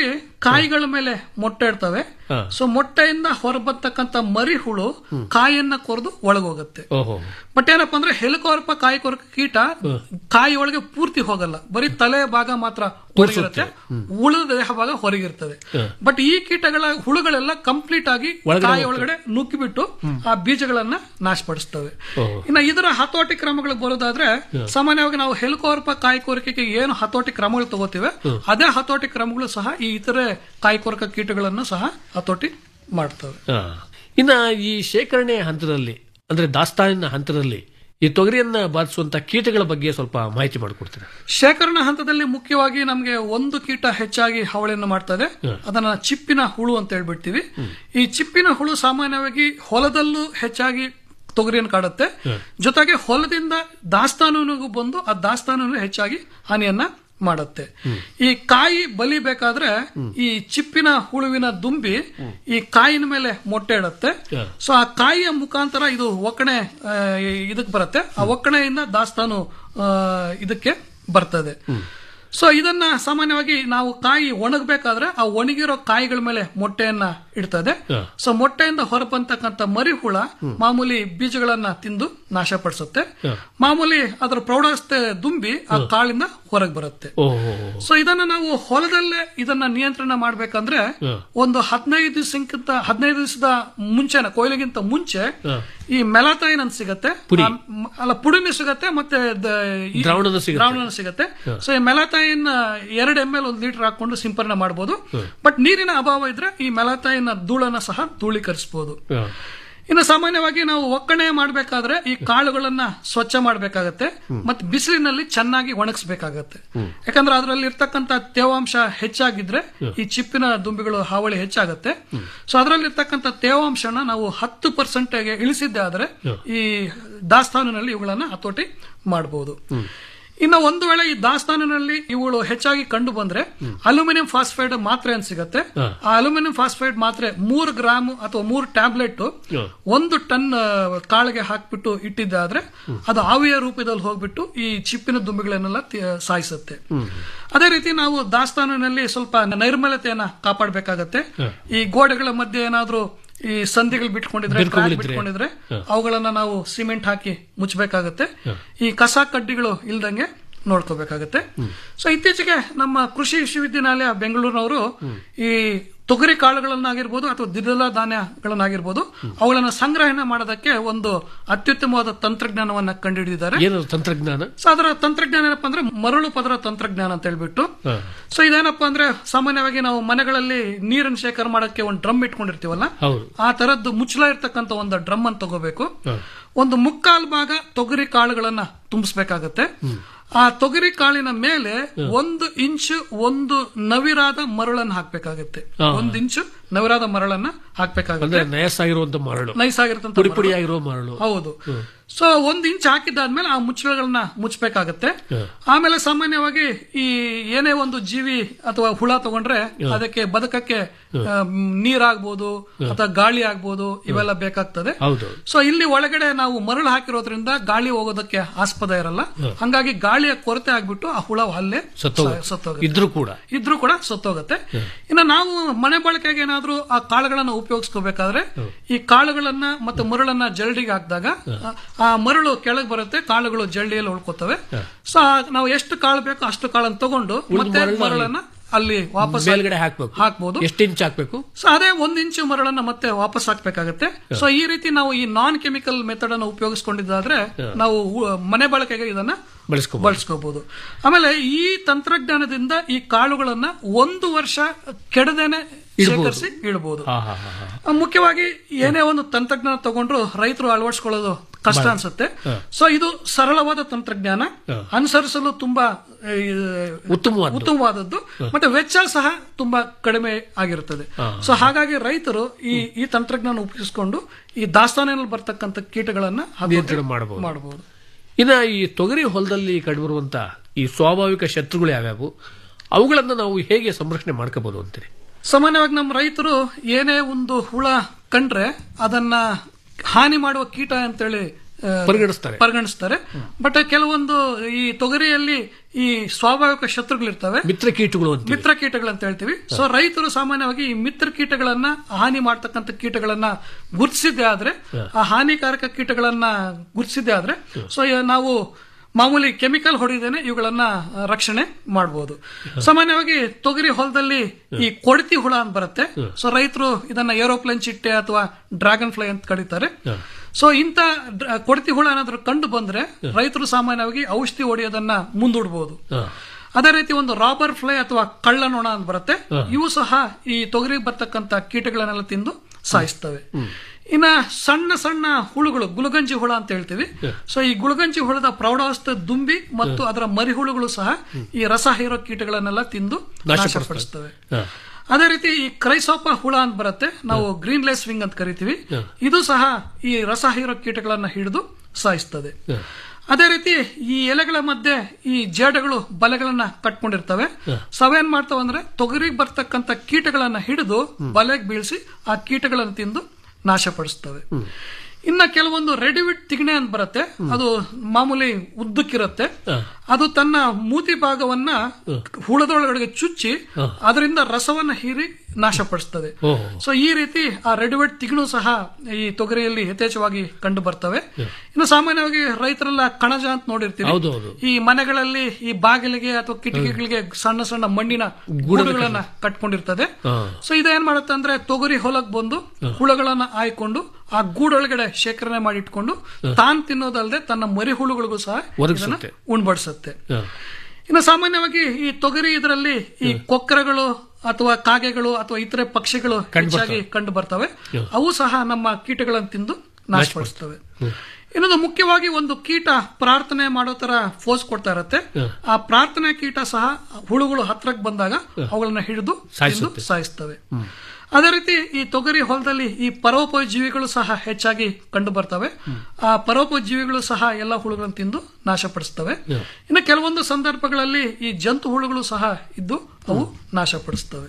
ಕಾಯಿಗಳ ಮೇಲೆ ಮೊಟ್ಟೆ ಇಡ್ತವೆ ಹಾ. ಸೊ ಮೊಟ್ಟೆಯಿಂದ ಹೊರಬರ್ತಕ್ಕಂಥ ಮರಿ ಹುಳು ಕಾಯಿಯನ್ನ ಕೊರೆದು ಒಳಗೋಗುತ್ತೆ ಓಹೋ ಬಟ್ ಏನಪ್ಪಾ ಅಂದ್ರೆ ಹೆಲಿಕೋರ್ಪ ಕಾಯಿ ಕೊರಕ ಕೀಟ ಕಾಯಿ ಒಳಗೆ ಪೂರ್ತಿ ಹೋಗಲ್ಲ ಬರೀ ತಲೆ ಭಾಗ ಮಾತ್ರ ಹೊರಗಿರುತ್ತೆ ಉಳಿದ ದೇಹ ಭಾಗ ಹೊರಗಿರ್ತದೆ ಹ. ಬಟ್ ಈ ಕೀಟಗಳ ಹುಳುಗಳೆಲ್ಲ ಕಂಪ್ಲೀಟ್ ಆಗಿ ಒಳಗಡೆ ಕಾಯಿ ಹೋಗ್ತವೆ. ಒಳಗಡೆ ನುಗ್ಗಿಬಿಟ್ಟು ಆ ಬೀಜಗಳನ್ನ ನಾಶಪಡಿಸ್ತವೆ ಓಹೋ. ಇನ್ನ ಇದರ ಹತೋಟಿ ಕ್ರಮಗಳು ಬರೋದಾದ್ರೆ ಹ. ಸಾಮಾನ್ಯವಾಗಿ ನಾವು ಹೆಲಿಕೋರ್ಪ ಕಾಯಿ ಕೊರಕೆಗೆ ಏನು ಹತೋಟಿ ಕ್ರಮಗಳು ತಗೋತೀವಿ ಹ. ಅದೇ ಹತೋಟಿ ಕ್ರಮಗಳು ಸಹ ಈ ಇತರೆ ಕಾಯಿ ಕೊರಕ ಕೀಟಗಳನ್ನು ಸಹ ಹತೋಟಿ ಮಾಡ್ತವೆ ಆ. ಇನ್ನ ಈ ಶೇಖರಣೆ ಹಂತದಲ್ಲಿ ಅಂದ್ರೆ ದಾಸ್ತಾನಿನ ಹಂತದಲ್ಲಿ ಈ ತೊಗರಿಯನ್ನ ಬಾಧಿಸುವಂತ ಕೀಟಗಳ ಬಗ್ಗೆ ಸ್ವಲ್ಪ ಮಾಹಿತಿ ಮಾಡಿಕೊಡ್ತೀರಾ ಶೇಖರಣಾ ಹಂತದಲ್ಲಿ ಮುಖ್ಯವಾಗಿ ನಮಗೆ ಒಂದು ಕೀಟ ಹೆಚ್ಚಾಗಿ ಹಾವಳಿಯನ್ನು ಮಾಡ್ತದೆ ಹ. ಅದನ್ನ ಚಿಪ್ಪಿನ ಹುಳು ಅಂತ ಹೇಳ್ಬಿಡ್ತೀವಿ ಈ ಚಿಪ್ಪಿನ ಹುಳು ಸಾಮಾನ್ಯವಾಗಿ ಹೊಲದಲ್ಲೂ ಹೆಚ್ಚಾಗಿ ತೊಗರಿಯನ್ನು ಕಾಡುತ್ತೆ ಹ. ಜೊತೆಗೆ ಹೊಲದಿಂದ ದಾಸ್ತಾನಿಗೂ ಬಂದು ಆ ದಾಸ್ತಾನು ಹೆಚ್ಚಾಗಿ ಹಾನಿಯನ್ನ ಮಾಡುತ್ತೆ ಈ ಕಾಯಿ ಬಲಿಬೇಕಾದ್ರೆ ಈ ಚಿಪ್ಪಿನ ಹುಳುವಿನ ದುಂಬಿ ಈ ಕಾಯಿನ ಮೇಲೆ ಮೊಟ್ಟೆ ಇಡುತ್ತೆ ಹ. ಸೊ ಆ ಕಾಯಿಯ ಮುಖಾಂತರ ಇದು ಒಕ್ಕಣೆ ಆ, ಇದಕ್ಕೆ ಬರುತ್ತೆ ಆ ಒಕ್ಕಣೆಯಿಂದ ದಾಸ್ತಾನು ಆ, ಇದಕ್ಕೆ ಬರ್ತದೆ ಸೊ ಇದನ್ನ ಸಾಮಾನ್ಯವಾಗಿ ನಾವು ಕಾಯಿ ಒಣಗಬೇಕಾದ್ರೆ ಆ ಒಣಗಿರೋ ಕಾಯಿಗಳ ಮೇಲೆ ಮೊಟ್ಟೆಯನ್ನ ಇಡ್ತದೆ ಹ. ಸೊ ಮೊಟ್ಟೆಯಿಂದ ಹೊರಬಂತಕ್ಕಂಥ ಮರಿ ಹುಳ ಮಾಮೂಲಿ ಬೀಜಗಳನ್ನ ತಿಂದು ನಾಶಪಡಿಸುತ್ತೆ ಹ. ಮಾಮೂಲಿ ಅದರ ಪ್ರೌಢಾವಸ್ಥೆ ದುಂಬಿ ಆ ಕಾಳಿಂದ ಹೊರಗೆ ಬರುತ್ತೆ ಓಹೋ ಸೊ ಇದನ್ನ ನಾವು ಹೊಲದಲ್ಲೇ ಇದನ್ನ ನಿಯಂತ್ರಣ ಮಾಡ್ಬೇಕಂದ್ರೆ ಹ. ಒಂದು ಹದಿನೈದು ದಿವಸಕ್ಕಿಂತ ಹದಿನೈದು ದಿವಸದ ಮುಂಚೆನ ಕೊಯ್ಲಿಗಿಂತ ಮುಂಚೆ ಹ. ಈ ಮೆಲಾತೈನ್ ಅಂತ ಸಿಗತ್ತೆ ಪುಡಿ. ಆ, ಮ್- ಅಲ್ಲ ಪುಡಿನೂ ಸಿಗತ್ತೆ ಮತ್ತೆ ದ- ಈ- ದ್ರಾವಣನೂ ಸಿಗತ್ತೆ. ದ್ರಾವಣನೂ ಸಿಗತ್ತೆ ಹ. ಸೊ ಈ ಮೆಲಾತೈನ್ ಎರಡು ಎಂ ಎಲ್ ಒಂದು ಲೀಟರ್ ಹಾಕೊಂಡು ಸಿಂಪರಣೆ ಮಾಡಬಹುದು ಹ. ಬಟ್ ನೀರಿನ ಅಭಾವ ಇದ್ರೆ ಈ ಮೆಲಾತೈನ್ ಧೂಳನ್ನ ಸಹ ಧೂಳೀಕರಿಸಬಹುದು ಆ. ಇನ್ನು ಸಾಮಾನ್ಯವಾಗಿ ನಾವು ಒಕ್ಕಣೆ ಮಾಡಬೇಕಾದ್ರೆ ಈ ಕಾಳುಗಳನ್ನ ಸ್ವಚ್ಛ ಮಾಡಬೇಕಾಗತ್ತೆ ಮತ್ತೆ ಬಿಸಿಲಿನಲ್ಲಿ ಚೆನ್ನಾಗಿ ಒಣಗಿಸ್ಬೇಕಾಗತ್ತೆ ಯಾಕಂದ್ರೆ ಅದರಲ್ಲಿ ಇರ್ತಕ್ಕಂಥ ತೇವಾಂಶ ಹೆಚ್ಚಾಗಿದ್ರೆ ಈ ಚಿಪ್ಪಿನ ದುಂಬಿಗಳು ಹಾವಳಿ ಹೆಚ್ಚಾಗತ್ತೆ ಸೊ ಅದರಲ್ಲಿ ಇರ್ತಕ್ಕಂಥ ತೇವಾಂಶನ ನಾವು ಹತ್ತು ಪರ್ಸೆಂಟ್ ಇಳಿಸಿದ್ದೆ ಆದ್ರೆ ಈ ದಾಸ್ತಾನಿನಲ್ಲಿ ಇವುಗಳನ್ನ ಹತೋಟಿ ಮಾಡಬಹುದು ಇನ್ನು ಒಂದು ವೇಳೆ ಈ ದಾಸ್ತಾನಿನಲ್ಲಿ ಇವುಗಳು ಹೆಚ್ಚಾಗಿ ಕಂಡು ಬಂದ್ರೆ ಅಲ್ಯೂಮಿನಿಯಂ ಫಾಸ್ಫೈಡ್ ಮಾತ್ರೆ ಅಂತ ಸಿಗತ್ತೆ ಹ. ಆ ಅಲ್ಯೂಮಿನಿಯಂ ಫಾಸ್ಫೈಡ್ ಮಾತ್ರೆ ಮೂರು ಗ್ರಾಮ್ ಅಥವಾ ಮೂರು ಟ್ಯಾಬ್ಲೆಟ್ ಹ. ಒಂದು ಟನ್ ಆ, ಕಾಳಿಗೆ ಹಾಕ್ಬಿಟ್ಟು ಇಟ್ಟಿದ್ದಾದ್ರೆ ಅದು ಆವಿಯ ರೂಪದಲ್ಲಿ ಹೋಗ್ಬಿಟ್ಟು ಈ ಚಿಪ್ಪಿನ ದುಂಬಿಗಳನ್ನೆಲ್ಲ ತಿ- ಸಾಯಿಸುತ್ತೆ ಅದೇ ರೀತಿ ನಾವು ದಾಸ್ತಾನಿನಲ್ಲಿ ಸ್ವಲ್ಪ ನೈರ್ಮಲ್ಯತೆಯನ್ನ ಕಾಪಾಡಬೇಕಾಗತ್ತೆ ಹ. ಈ ಗೋಡೆಗಳ ಮಧ್ಯೆ ಏನಾದ್ರೂ ಈ ಸಂಧಿಗಳು ಬಿಟ್ಕೊಂಡಿದ್ರೆ ಬಿರ್ಕೊಂಡ್ಬಿದ್ರೆ. crack ಬಿಟ್ಕೊಂಡಿದ್ರೆ ಹ. ಅವುಗಳನ್ನ ನಾವು ಸಿಮೆಂಟ್ ಹಾಕಿ ಮುಚ್ಚಬೇಕಾಗತ್ತೆ ಹ. ಈ ಕಸ ಕಡ್ಡಿಗಳು ಇಲ್ದಂಗೆ ನೋಡ್ಕೋಬೇಕಾಗತ್ತೆ ಸೊ ಇತ್ತೀಚೆಗೆ ನಮ್ಮ ಕೃಷಿ ವಿಶ್ವವಿದ್ಯಾನಿಲಯ ಬೆಂಗಳೂರಿನವರು ಈ ತೊಗರಿ ಕಾಳುಗಳನ್ನಾಗಿರ್ಬೋದು ಅಥವಾ ದ್ವಿದಳ ಧಾನ್ಯಗಳನ್ನಾಗಿರ್ಬೋದು ಅವುಗಳನ್ನ ಸಂಗ್ರಹಣೆ ಮಾಡೋದಕ್ಕೆ ಒಂದು ಅತ್ಯುತ್ತಮವಾದ ತಂತ್ರಜ್ಞಾನವನ್ನ ಕಂಡುಹಿಡಿದಿದ್ದಾರೆ ಏನದು ತಂತ್ರಜ್ಞಾನ ಸೊ ಅದರ ತಂತ್ರಜ್ಞಾನ ಏನಪ್ಪಾ ಅಂದ್ರೆ ಮರಳು ಪದರ ತಂತ್ರಜ್ಞಾನ ಅಂತ ಹೇಳ್ಬಿಟ್ಟು ಹ. ಸೊ ಇದೇನಪ್ಪಾ ಅಂದ್ರೆ ಸಾಮಾನ್ಯವಾಗಿ ನಾವು ಮನೆಗಳಲ್ಲಿ ನೀರನ್ನು ಶೇಖರ ಮಾಡಕ್ಕೆ ಒಂದು ಡ್ರಮ್ ಇಟ್ಕೊಂಡಿರ್ತೀವಲ್ಲ ಹೌದು ಆ ತರದ್ದು ಮುಚ್ಚಳ ಇರ್ತಕ್ಕಂಥ ಒಂದು ಡ್ರಮ್ ಅನ್ನು ತಗೋಬೇಕು ಹ. ಒಂದು ಮುಕ್ಕಾಲು ಭಾಗ ತೊಗರಿ ಕಾಳುಗಳನ್ನ ತುಂಬಿಸ್ಬೇಕಾಗತ್ತೆ ಆ ತೊಗರಿ ಕಾಳಿನ ಮೇಲೆ ಒಂದು ಇಂಚು ಒಂದು ನವಿರಾದ ಮರಳನ್ನು ಹಾಕ್ಬೇಕಾಗತ್ತೆ ಹಾ. ಒಂದು ಇಂಚು ನವಿರಾದ ಮರಳನ್ನ ಹಾಕ್ಬೇಕಾಗತ್ತೆ ಅಂದ್ರೆ ನಯಸ್ಸಾಗಿರುವಂತ ಮರಳು ನೈಸ್ ಆಗಿರ್ತಂತ ಪುಡಿ ಪುಡಿ ಆಗಿರೋ ಮರಳು ಹೌದು ಹ್ಮ್. ಸೊ ಒಂದ್ ಇಂಚ್ ಹಾಕಿದ್ದಾದ್ಮೇಲೆ ಆ ಮುಚ್ಚಳಗಳನ್ನ ಮುಚ್ಚಬೇಕಾಗತ್ತೆ ಹ. ಆಮೇಲೆ ಸಾಮಾನ್ಯವಾಗಿ ಈ ಏನೇ ಒಂದು ಜೀವಿ ಅಥವಾ ಹುಳ ತಗೊಂಡ್ರೆ ಹ. ಅದಕ್ಕೆ ಬದುಕಕ್ಕೆ ಹ. ಆ, ಮ್, ನೀರಾಗ್ಬೋದು ಹ. ಅಥವಾ ಗಾಳಿ ಆಗ್ಬೋದು ಇವೆಲ್ಲ ಬೇಕಾಗ್ತದೆ ಹೌದು ಸೊ ಇಲ್ಲಿ ಒಳಗಡೆ ನಾವು ಮರಳು ಹಾಕಿರೋದ್ರಿಂದ ಗಾಳಿ ಹೋಗೋದಕ್ಕೆ ಆಸ್ಪದ ಇರಲ್ಲ ಹ. ಹಂಗಾಗಿ ಗಾಳಿಯ ಕೊರತೆ ಆಗ್ಬಿಟ್ಟು ಆ ಹುಳ ಅಲ್ಲೇ ಸತ್ತೋಗ ಸ- ಸತ್ತೋಗುತ್ತೆ ಇದ್ರೂ ಕೂಡ ಇದ್ರೂ ಕೂಡ ಸತ್ತೋಗುತ್ತೆ ಇನ್ನು ನಾವು ಮನೆ ಬಳಕೆಗೆ ಏನಾದ್ರೂ ಆ ಕಾಳುಗಳನ್ನ ಉಪಯೋಗಿಸ್ಕೋಬೇಕಾದ್ರೆ ಈ ಕಾಳುಗಳನ್ನ ಮತ್ತೆ ಮರಳನ್ನ ಜರಡಿಗೆ ಹಾಕಿದಾಗ ಆ ಮರಳು ಕೆಳಗೆ ಬರುತ್ತೆ ಕಾಳುಗಳು ಜರಡಿಯಲ್ಲಿ ಉಳ್ಕೋತವೆ ಸೊ ನಾವು ಎಷ್ಟು ಕಾಳು ಬೇಕೋ ಅಷ್ಟು ಕಾಳನ್ನು ತಗೊಂಡು ಉಳ್ದ ಮತ್ತೆ ಮರಳನ್ನ ಮರಳನ್ನ ಅಲ್ಲಿ ವಾಪಸ್ ಮೇಲ್ಗಡೆ ಹಾಕ್ಬೇಕು ಹಾಕ್ಬೋದು ಎಷ್ಟು ಇಂಚ್ ಹಾಕ್ಬೇಕು ಸೊ ಅದೇ ಒಂದ್ ಇಂಚು ಮರಳನ್ನ ಮತ್ತೆ ವಾಪಸ್ ಹಾಕ್ಬೇಕಾಗತ್ತೆ ಸೊ ಈ ರೀತಿ ನಾವು ಈ ನಾನ್ ಕೆಮಿಕಲ್ ಮೆಥಡ್ ಅನ್ನು ಉಪಯೋಗಿಸ್ಕೊಂಡಿದ್ದಾದ್ರೆ ನಾವು ಉ- ಮನೆ ಬಳಕೆಗೆ ಇದನ್ನ ಬಳಸ್ಕೋಬಹುದು ಬಳಸ್ಕೋಬಹುದು ಆಮೇಲೆ ಈ ತಂತ್ರಜ್ಞಾನದಿಂದ ಈ ಕಾಳುಗಳನ್ನ ಒಂದು ವರ್ಷ ಕೆಡದೇನೆ ಇಡ್ಬೋದು. ಶೇಖರಿಸಿ ಇಡಬಹುದು ಹಾ ಹಾ ಹಾ ಹಾ ಮುಖ್ಯವಾಗಿ ಏನೇ ಒಂದು ತಂತ್ರಜ್ಞಾನ ತಗೊಂಡ್ರು ರೈತರು ಅಳವಡಿಸ್ಕೊಳ್ಳೋದು ಕಷ್ಟ ಬಹಳ. ಅನ್ಸುತ್ತೆ ಹ. ಸೊ ಇದು ಸರಳವಾದ ತಂತ್ರಜ್ಞಾನ ಹ. ಅನುಸರಿಸಲು ತುಂಬಾ ಆ, ಉತ್ತಮವಾದ್ದು. ಉತ್ತಮವಾದದ್ದು ಹ. ಮತ್ತೆ ವೆಚ್ಚ ಸಹ ತುಂಬಾ ಕಡಿಮೆ ಆಗಿರುತ್ತದೆ ಹ. ಸೊ ಹಾಗಾಗಿ ರೈತರು ಈ ಈ ತಂತ್ರಜ್ಞಾನ ಉಪಯೋಗಿಸಿಕೊಂಡು ಈ ದಾಸ್ತಾನಿನಲ್ಲಿ ಬರ್ತಕ್ಕಂಥ ಕೀಟಗಳನ್ನ ಹತೋಟಿ ನಿಯಂತ್ರಣ ಮಾಡಬಹುದು ಮಾಡಬಹುದು ಇನ್ನ ಈ ತೊಗರಿ ಹೊಲದಲ್ಲಿ ಕಂಡುಬರುವಂತ ಈ ಸ್ವಾಭಾವಿಕ ಶತ್ರುಗಳು ಯಾವ್ಯಾವು ಅವುಗಳನ್ನ ನಾವು ಹೇಗೆ ಸಂರಕ್ಷಣೆ ಮಾಡ್ಕೋಬಹುದು ಅಂತೀರಿ ಸಾಮಾನ್ಯವಾಗಿ ನಮ್ಮ ರೈತರು ಏನೇ ಒಂದು ಹುಳ ಕಂಡ್ರೆ ಅದನ್ನ ಹಾನಿ ಮಾಡುವ ಕೀಟ ಅಂತೇಳಿ ಆ, ಪರಿಗಣಿಸ್ತಾರೆ. ಪರಿಗಣಿಸ್ತಾರೆ ಬಟ್ ಕೆಲವೊಂದು ಈ ತೊಗರಿಯಲ್ಲಿ ಈ ಸ್ವಾಭಾವಿಕ ಶತ್ರುಗಳಿರ್ತವೆ ಮಿತ್ರ ಕೀಟಗಳು ಅಂತ ಮಿತ್ರ ಕೀಟಗಳು ಅಂತ ಹೇಳ್ತೀವಿ ಸೊ ರೈತರು ಸಾಮಾನ್ಯವಾಗಿ ಈ ಮಿತ್ರ ಕೀಟಗಳನ್ನ ಹಾನಿ ಮಾಡ್ತಕ್ಕಂಥ ಕೀಟಗಳನ್ನ ಗುರುತಿಸಿದ್ದೆ ಆದ್ರೆ ಆ ಹಾನಿಕಾರಕ ಕೀಟಗಳನ್ನ ಗುರುತಿಸಿದ್ದೆ ಆದ್ರೆ ಸೊ ನಾವು ಮಾಮೂಲಿ ಕೆಮಿಕಲ್ ಹೊಡೆದೇನೆ ಇವುಗಳನ್ನ ಆ, ರಕ್ಷಣೆ ಮಾಡಬಹುದು ಸಾಮಾನ್ಯವಾಗಿ ತೊಗರಿ ಹೊಲದಲ್ಲಿ ಈ ಕೊಡತಿ ಹುಳ ಅಂತ ಬರುತ್ತೆ ಸೊ ರೈತರು ಇದನ್ನ ಏರೋಪ್ಲೇನ್ ಚಿಟ್ಟೆ ಅಥವಾ ಡ್ರ್ಯಾಗನ್ ಫ್ಲೈ ಅಂತ ಕರೀತಾರೆ ಸೊ ಇಂಥ ಡ್ರ- ಕೊಡತಿ ಹುಳ ಏನಾದ್ರೂ ಕಂಡು ಬಂದ್ರೆ ರೈತರು ಸಾಮಾನ್ಯವಾಗಿ ಔಷಧಿ ಹೊಡೆಯೋದನ್ನ ಮುಂದೂಡಬಹುದು ಅದೇ ರೀತಿ ಒಂದು ರಾಬರ್ ಫ್ಲೈ ಅಥವಾ ಕಳ್ಳ ನೊಣ ಅಂತ ಬರುತ್ತೆ ಇವು ಸಹ ಈ ತೊಗರಿ ಬರ್ತಕ್ಕಂತ ಕೀಟಗಳನ್ನೆಲ್ಲ ತಿಂದು ಸಾಯಿಸ್ತವೆ ಇನ್ನ ಸಣ್ಣ ಸಣ್ಣ ಹುಳುಗಳು ಗುಲಗಂಜಿ ಹುಳ ಅಂತ ಹೇಳ್ತೀವಿ ಸೊ ಈ ಗುಲಗಂಜಿ ಹುಳದ ಪ್ರೌಢಾವಸ್ಥೆ ದುಂಬಿ ಮತ್ತು ಅದರ ಮರಿಹುಳುಗಳು ಸಹ ಈ ರಸ ಹೀರೋ ಕೀಟಗಳನ್ನೆಲ್ಲ ತಿಂದು ನಾಶಪಡಿಸ್ತವೆ ಅದೇ ರೀತಿ ಈ ಕ್ರೈಸೋಪ ಹುಳ ಅಂತ ಬರುತ್ತೆ ನಾವು ಗ್ರೀನ್ ಲೇಸ್ ವಿಂಗ್ ಅಂತ ಕರಿತೀವಿ ಇದು ಸಹ ಈ ರಸ ಹೀರೋ ಕೀಟಗಳನ್ನ ಹಿಡಿದು ಸಾಯಿಸ್ತದೆ ಅದೇ ರೀತಿ ಈ ಎಲೆಗಳ ಮಧ್ಯೆ ಈ ಜೇಡಗಳು ಬಲೆಗಳನ್ನ ಕಟ್ಕೊಂಡಿರ್ತವೆ ಸವೇನ್ ಮಾಡ್ತಾವ ಅಂದ್ರೆ ತೊಗರಿಗೆ ಬರ್ತಕ್ಕಂತ ಕೀಟಗಳನ್ನ ಹಿಡಿದು ಬಲೆಗೆ ಬೀಳಿಸಿ ಆ ಕೀಟಗಳನ್ನು ತಿಂದು ನಾಶಪಡಿಸ್ತವೆ ಇನ್ನ ಕೆಲವೊಂದು ರೆಡಿವಿಟ್ ತಿಗಣೆ ಅಂತ ಬರುತ್ತೆ ಅದು ಮಾಮೂಲಿ ಉದ್ದಕ್ಕಿರುತ್ತೆ ಅದು ತನ್ನ ಮೂತಿ ಭಾಗವನ್ನ ಹುಳದೊಳಗಡೆ ಚುಚ್ಚಿ ಅದರಿಂದ ರಸವನ್ನ ಹೀರಿ ನಾಶಪಡಿಸ್ತದೆ ಸೊ ಈ ರೀತಿ ಆ ರೆಡಿವೇಟ್ ತಿಗಣು ಸಹ ಈ ತೊಗರಿಯಲ್ಲಿ ಯಥೇಚ್ಛವಾಗಿ ಕಂಡು ಬರ್ತವೆ ಇನ್ನು ಸಾಮಾನ್ಯವಾಗಿ ರೈತರೆಲ್ಲ ಕಣಜ ಅಂತ ನೋಡಿರ್ತೀವಿ ಹೌದು, ಹೌದು. ಈ ಮನೆಗಳಲ್ಲಿ ಈ ಬಾಗಿಲಿಗೆ ಅಥವಾ ಕಿಟಕಿಗಳಿಗೆ ಸಣ್ಣ ಸಣ್ಣ ಮಣ್ಣಿನ ಗೂಡುಗಳನ್ನ ಕಟ್ಕೊಂಡಿರ್ತದೆ ಸೊ ಇದೇನ್ ಮಾಡುತ್ತೆ ಅಂದ್ರೆ ತೊಗರಿ ಹೊಲಕ್ ಬಂದು ಹುಳುಗಳನ್ನ ಆಯ್ಕೊಂಡು ಆ ಗೂಡೊಳಗಡೆ ಶೇಖರಣೆ ಮಾಡಿ ಇಟ್ಕೊಂಡು ತಾನ್ ತಿನ್ನೋದಲ್ಲದೆ ತನ್ನ ಮರಿ ಹುಳುಗಳಿಗೂ ಸಹ ಇದನ್ನ ಒದಗಿಸುತ್ತೆ. ಉಣ್ಬಡಿಸುತ್ತೆ ಇನ್ನು ಸಾಮಾನ್ಯವಾಗಿ ಈ ತೊಗರಿ ಇದರಲ್ಲಿ ಈ ಕೊಕ್ಕರಗಳು ಅಥವಾ ಕಾಗೆಗಳು ಅಥವಾ ಇತರೆ ಪಕ್ಷಿಗಳು ಹೆಚ್ಚಾಗಿ ಕಂಡು ಬರ್ತವೆ ಅವು ಸಹ ನಮ್ಮ ಕೀಟಗಳನ್ನು ತಿಂದು ನಾಶಪಡಿಸ್ತವೆ ಇನ್ನೊಂದು ಮುಖ್ಯವಾಗಿ ಒಂದು ಕೀಟ ಪ್ರಾರ್ಥನೆ ಮಾಡೋ ತರ ಫೋರ್ಸ್ ಕೊಡ್ತಾ ಇರತ್ತೆ ಆ ಪ್ರಾರ್ಥನೆ ಕೀಟ ಸಹ ಹುಳುಗಳು ಹತ್ರಕ್ಕೆ ಬಂದಾಗ ಅವುಗಳನ್ನ ಹಿಡಿದು ತಿಂದು ಸಾಯಿಸುತ್ತೆ. ಸಾಯಿಸ್ತವೆ ಅದೇ ರೀತಿ ಈ ತೊಗರಿ ಹೊಲದಲ್ಲಿ ಈ ಪರೋಪಜೀವಿಗಳು ಸಹ ಹೆಚ್ಚಾಗಿ ಕಂಡು ಬರ್ತವೆ ಆ ಪರೋಪಜೀವಿಗಳು ಸಹ ಎಲ್ಲ ಹುಳುಗಳನ್ನು ತಿಂದು ನಾಶಪಡಿಸ್ತವೆ ಇನ್ನು ಕೆಲವೊಂದು ಸಂದರ್ಭಗಳಲ್ಲಿ ಈ ಜಂತು ಹುಳುಗಳು ಸಹ ಇದ್ದು ಅವು ನಾಶಪಡಿಸ್ತವೆ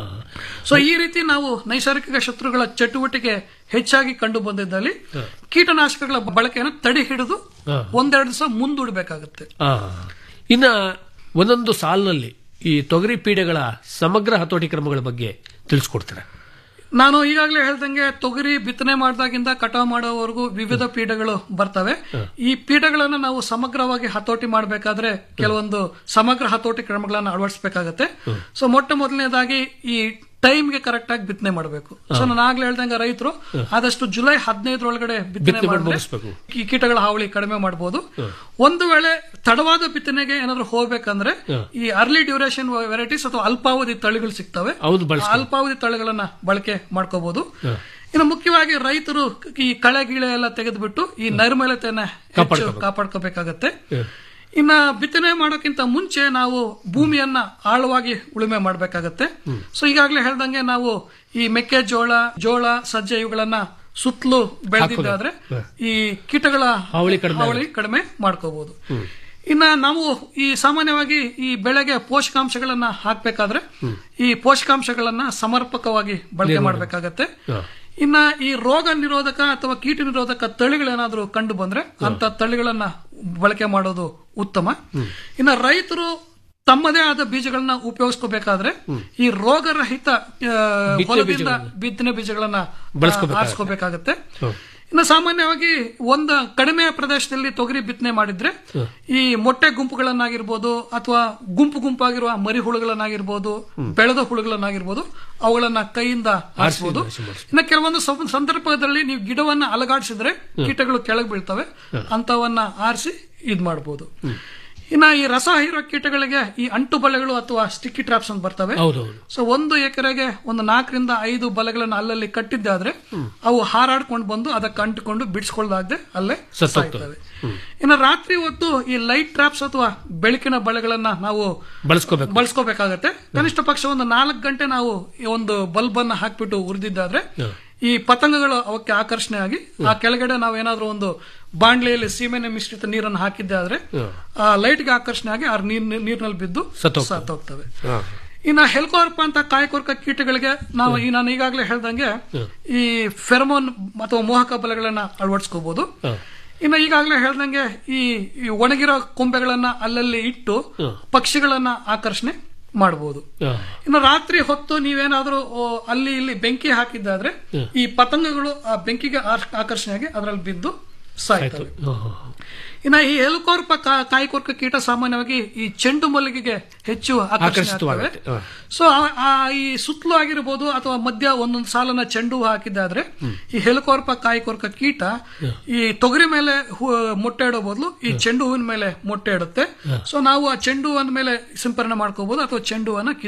ಸೊ ಈ ರೀತಿ ನಾವು ನೈಸರ್ಗಿಕ ಶತ್ರುಗಳ ಚಟುವಟಿಕೆ ಹೆಚ್ಚಾಗಿ ಕಂಡು ಬಂದಿದ್ದಲ್ಲಿ ಕೀಟನಾಶಕಗಳ ಬಳಕೆಯನ್ನು ತಡೆ ಹಿಡಿದು ಒಂದೆರಡು ದಿವಸ ಮುಂದೂಡಬೇಕಾಗುತ್ತೆ ಆ. ಇನ್ನ ಒಂದೊಂದು ಸಾಲಿನಲ್ಲಿ ಈ ತೊಗರಿ ಪೀಡೆಗಳ ಸಮಗ್ರ ಹತೋಟಿ ಕ್ರಮಗಳ ಬಗ್ಗೆ ತಿಳಿಸ್ಕೊಡ್ತಾರೆ ನಾನು ಈಗಾಗಲೇ ಹೇಳ್ದಂಗೆ ತೊಗರಿ ಬಿತ್ತನೆ ಮಾಡಿದಾಗಿಂದ ಕಟಾವು ಮಾಡೋವರೆಗೂ ವಿವಿಧ ಪೀಠಗಳು ಬರ್ತವೆ ಈ ಪೀಠಗಳನ್ನ ನಾವು ಸಮಗ್ರವಾಗಿ ಹತೋಟಿ ಮಾಡಬೇಕಾದ್ರೆ ಕೆಲವೊಂದು ಸಮಗ್ರ ಹತೋಟಿ ಕ್ರಮಗಳನ್ನ ಅಳವಡಿಸಬೇಕಾಗತ್ತೆ ಸೊ ಮೊಟ್ಟ ಮೊದಲನೇದಾಗಿ ಈ ಟೈಮ್ಗೆ ಕರೆಕ್ಟ್ ಆಗಿ ಬಿತ್ತನೆ ಮಾಡಬೇಕು ಸೊ ನಾನು ಆಗ್ಲೇ ಹೇಳ್ದಂಗೆ ರೈತರು ಆದಷ್ಟು ಜುಲೈ ಹದಿನೈದರೊಳಗಡೆ ಬಿತ್ತನೆ ಬಿತ್ತನೆ ಮಾಡಿ ಮಾಡಿದ್ರೆ ಮುಗಿಸ್ಬೇಕು. ಈ ಕೀಟಗಳ ಹಾವಳಿ ಕಡಿಮೆ ಮಾಡಬಹುದು ಒಂದು ವೇಳೆ ತಡವಾದ ಬಿತ್ತನೆಗೆ ಏನಾದ್ರು ಹೋಗ್ಬೇಕಂದ್ರೆ ಈ ಅರ್ಲಿ ಡ್ಯೂರೇಷನ್ ವೆರೈಟೀಸ್ ಅಥವಾ ಅಲ್ಪಾವಧಿ ತಳಿಗಳು ಸಿಗ್ತವೆ ಹೌದು, ಆ ಅಲ್ಪಾವಧಿ ತಳಿಗಳನ್ನ ಬಳಕೆ ಮಾಡ್ಕೋಬಹುದು ಇನ್ನು ಮುಖ್ಯವಾಗಿ ರೈತರು ಈ ಕಳೆ ಗಿಳೆ ಎಲ್ಲ ತೆಗೆದುಬಿಟ್ಟು ಈ ನೈರ್ಮಲ್ಯತೆಯನ್ನ ಹೆಚ್ಚು ಕಾಪಾಡ್ಕೋಬೇಕಾಗತ್ತೆ ಇನ್ನ ಬಿತ್ತನೆ ಮಾಡೋಕ್ಕಿಂತ ಮುಂಚೆ ನಾವು ಭೂಮಿಯನ್ನ ಆಳವಾಗಿ ಉಳುಮೆ ಮಾಡಬೇಕಾಗತ್ತೆ ಸೊ ಈಗಾಗಲೇ ಹೇಳ್ದಂಗೆ ನಾವು ಈ ಮೆಕ್ಕೆಜೋಳ ಜೋಳ ಸಜ್ಜೆ ಇವುಗಳನ್ನ ಸುತ್ತಲೂ ಬೆಳೆದಿದ್ದಾದ್ರೆ ಈ ಕೀಟಗಳ ಹಾವಳಿ ಕಡಿಮೆ ಹಾವಳಿ ಕಡಿಮೆ ಮಾಡ್ಕೋಬಹುದು ಇನ್ನ ನಾವು ಈ ಸಾಮಾನ್ಯವಾಗಿ ಈ ಬೆಳೆಗೆ ಪೋಷಕಾಂಶಗಳನ್ನ ಹಾಕ್ಬೇಕಾದ್ರೆ ಈ ಪೋಷಕಾಂಶಗಳನ್ನ ಸಮರ್ಪಕವಾಗಿ ಬಳಕೆ ಮಾಡಬೇಕಾಗತ್ತೆ ಇನ್ನ ಈ ರೋಗ ನಿರೋಧಕ ಅಥವಾ ಕೀಟ ನಿರೋಧಕ ತಳಿಗಳೇನಾದ್ರೂ ಕಂಡು ಬಂದ್ರೆ ಅಂತ ತಳಿಗಳನ್ನ ಬಳಕೆ ಮಾಡೋದು ಉತ್ತಮ ಇನ್ನ ರೈತರು ತಮ್ಮದೇ ಆದ ಬೀಜಗಳನ್ನ ಉಪಯೋಗಿಸ್ಕೋಬೇಕಾದ್ರೆ ಈ ರೋಗರಹಿತ ಆ, ಬಿತ್ತನೆ ಹೊಲದಿಂದ ಬೀಜಗಳನ್ನ. ಬಿತ್ತನೆ ಬೀಜಗಳನ್ನ ಬಳಸ್ಕೋಬೇಕಾಗತ್ತೆ. ಆರಿಸ್ಕೋಬೇಕಾಗತ್ತೆ ಇನ್ನು ಸಾಮಾನ್ಯವಾಗಿ ಒಂದು ಕಡಿಮೆ ಪ್ರದೇಶದಲ್ಲಿ ತೊಗರಿ ಬಿತ್ತನೆ ಮಾಡಿದ್ರೆ ಈ ಮೊಟ್ಟೆ ಗುಂಪುಗಳನ್ನಾಗಿರ್ಬೋದು ಅಥವಾ ಗುಂಪು ಗುಂಪಾಗಿರುವ ಮರಿ ಹುಳುಗಳನ್ನಾಗಿರ್ಬೋದು ಬೆಳೆದ ಹುಳುಗಳನ್ನಾಗಿರ್ಬೋದು ಅವುಗಳನ್ನ ಕೈಯಿಂದ ಆರಿಸಬಹುದು ಇನ್ನು ಕೆಲವೊಂದು ಸಂ- ಸಂದರ್ಭದಲ್ಲಿ ನೀವು ಗಿಡವನ್ನ ಅಲಗಾಡಿಸಿದ್ರೆ ಕೀಟಗಳು ಕೆಳಗೆ ಬೀಳ್ತವೆ ಅಂತವನ್ನ ಆರಿಸಿ ಇದ್ ಮಾಡಬಹುದು ಇನ್ನ ಈ ರಸ ಹೀರೋ ಕೀಟಗಳಿಗೆ ಈ ಅಂಟು ಬಲೆಗಳು ಅಥವಾ ಸ್ಟಿಕ್ಕಿ ಟ್ರಾಪ್ಸ್ ಅಂತ ಬರ್ತವೆ ಹೌದೌದು ಸೊ ಒಂದು ಎಕರೆಗೆ ಒಂದು ನಾಲ್ಕರಿಂದ ಐದು ಬಲೆಗಳನ್ನ ಅಲ್ಲಲ್ಲಿ ಕಟ್ಟಿದ್ದಾದ್ರೆ ಅವು ಹಾರಾಡ್ಕೊಂಡು ಬಂದು ಅದಕ್ಕೆ ಅಂಟಿಕೊಂಡು ಬಿಡಿಸ್ಕೊಳ್ಳಾಗದೆ ಅಲ್ಲೇ ಸತ್ತೋಗ್ತವೆ. ಸಾಯ್ತವೆ ಇನ್ನು ರಾತ್ರಿ ಹೊತ್ತು ಈ ಲೈಟ್ ಟ್ರಾಪ್ಸ್ ಅಥವಾ ಬೆಳಕಿನ ಬಲೆಗಳನ್ನ ನಾವು ಬಳಸ್ಕೋಬೇಕು ಬಳಸ್ಕೋಬೇಕಾಗತ್ತೆ ಕನಿಷ್ಠ ಪಕ್ಷ ಒಂದು ನಾಲ್ಕು ಗಂಟೆ ನಾವು ಈ ಒಂದು ಬಲ್ಬ್ ಅನ್ನ ಹಾಕ್ಬಿಟ್ಟು ಉರಿದಿದ್ದಾದ್ರೆ ಈ ಪತಂಗಗಳು ಅವಕ್ಕೆ ಆಕರ್ಷಣೆ ಆಗಿ ಆ ಕೆಳಗಡೆ ನಾವು ಏನಾದ್ರೂ ಒಂದು ಬಾಂಡ್ಲೆಯಲ್ಲಿ ಸೀಮೆನೆ ಮಿಶ್ರಿತ ನೀರನ್ನು ಹಾಕಿದ್ದೆ ಆದ್ರೆ ಆ ಲೈಟ್ಗೆ ಆಕರ್ಷಣೆ ಆಗಿ ಆ ನೀರ್ ನೀರಿನಲ್ಲಿ ಬಿದ್ದು ಸತ್ತೋಗ್ತವೆ. ಸತ್ತೋಗ್ತವೆ ಇನ್ನ ಹೆಲ್ಕೋರ್ಪ ಅಂತ ಕಾಯಕೊರ್ಕ ಕೀಟಗಳಿಗೆ ನಾವು ಈ ನಾನು ಈಗಾಗಲೇ ಹೇಳ್ದಂಗೆ ಈ ಫೆರಮೋನ್ ಅಥವಾ ಮೋಹಕ ಬಲೆಗಳನ್ನ ಅಳವಡಿಸ್ಕೋಬಹುದು ಇನ್ನು ಈಗಾಗಲೇ ಹೇಳ್ದಂಗೆ ಈ ಈ ಒಣಗಿರೋ ಕೊಂಬೆಗಳನ್ನ ಅಲ್ಲಲ್ಲಿ ಇಟ್ಟು ಪಕ್ಷಿಗಳನ್ನ ಆಕರ್ಷಣೆ ಮಾಡಬಹುದು ಇನ್ನು ರಾತ್ರಿ ಹೊತ್ತು ನೀವೇನಾದ್ರೂ ಓ, ಅಲ್ಲಿ ಇಲ್ಲಿ ಬೆಂಕಿ ಹಾಕಿದ್ದಾದ್ರೆ ಈ ಪತಂಗಗಳು ಆ ಬೆಂಕಿಗೆ ಆರ್- ಆಕರ್ಷಣೆಯಾಗಿ ಅದರಲ್ಲಿ ಬಿದ್ದು ಸಾಯ್ತವೆ ಇನ್ನ ಈ ಹೆಲಿಕೋರ್ಪ ಕಾಯಿಕೊರ್ಕ ಕೀಟ ಸಾಮಾನ್ಯವಾಗಿ ಈ ಚೆಂಡು ಮಲ್ಲಿಗೆಗೆ ಹೆಚ್ಚು ಆಕರ್ಷಿತವಾಗುತ್ತೆ ಆಕರ್ಷಿತವಾಗುತ್ತೆ ಹ. ಸೊ ಆ- ಆ ಈ ಸುತ್ತಲೂ ಆಗಿರ್ಬೋದು ಅಥವಾ ಮಧ್ಯ ಒಂದೊಂದು ಸಾಲನ್ನ ಚೆಂಡು ಹೂ ಹಾಕಿದ್ದಾದ್ರೆ ಈ ಹೆಲಿಕೋರ್ಪ ಕಾಯಿಕೊರ್ಕ ಕೀಟ ಈ ತೊಗರಿ ಮೇಲೆ ಹೂ- ಮೊಟ್ಟೆ ಇಡೋ ಬದಲು ಈ ಚೆಂಡು ಹೂವಿನ ಮೇಲೆ ಮೊಟ್ಟೆ ಇಡುತ್ತೆ ಸೊ ನಾವು ಆ ಚೆಂಡು ಹೂವಿನ ಮೇಲೆ ಸಿಂಪರಣೆ ಮಾಡ್ಕೋಬಹುದು ಅಥವಾ ಚೆಂಡು ಹೂವನ್ನ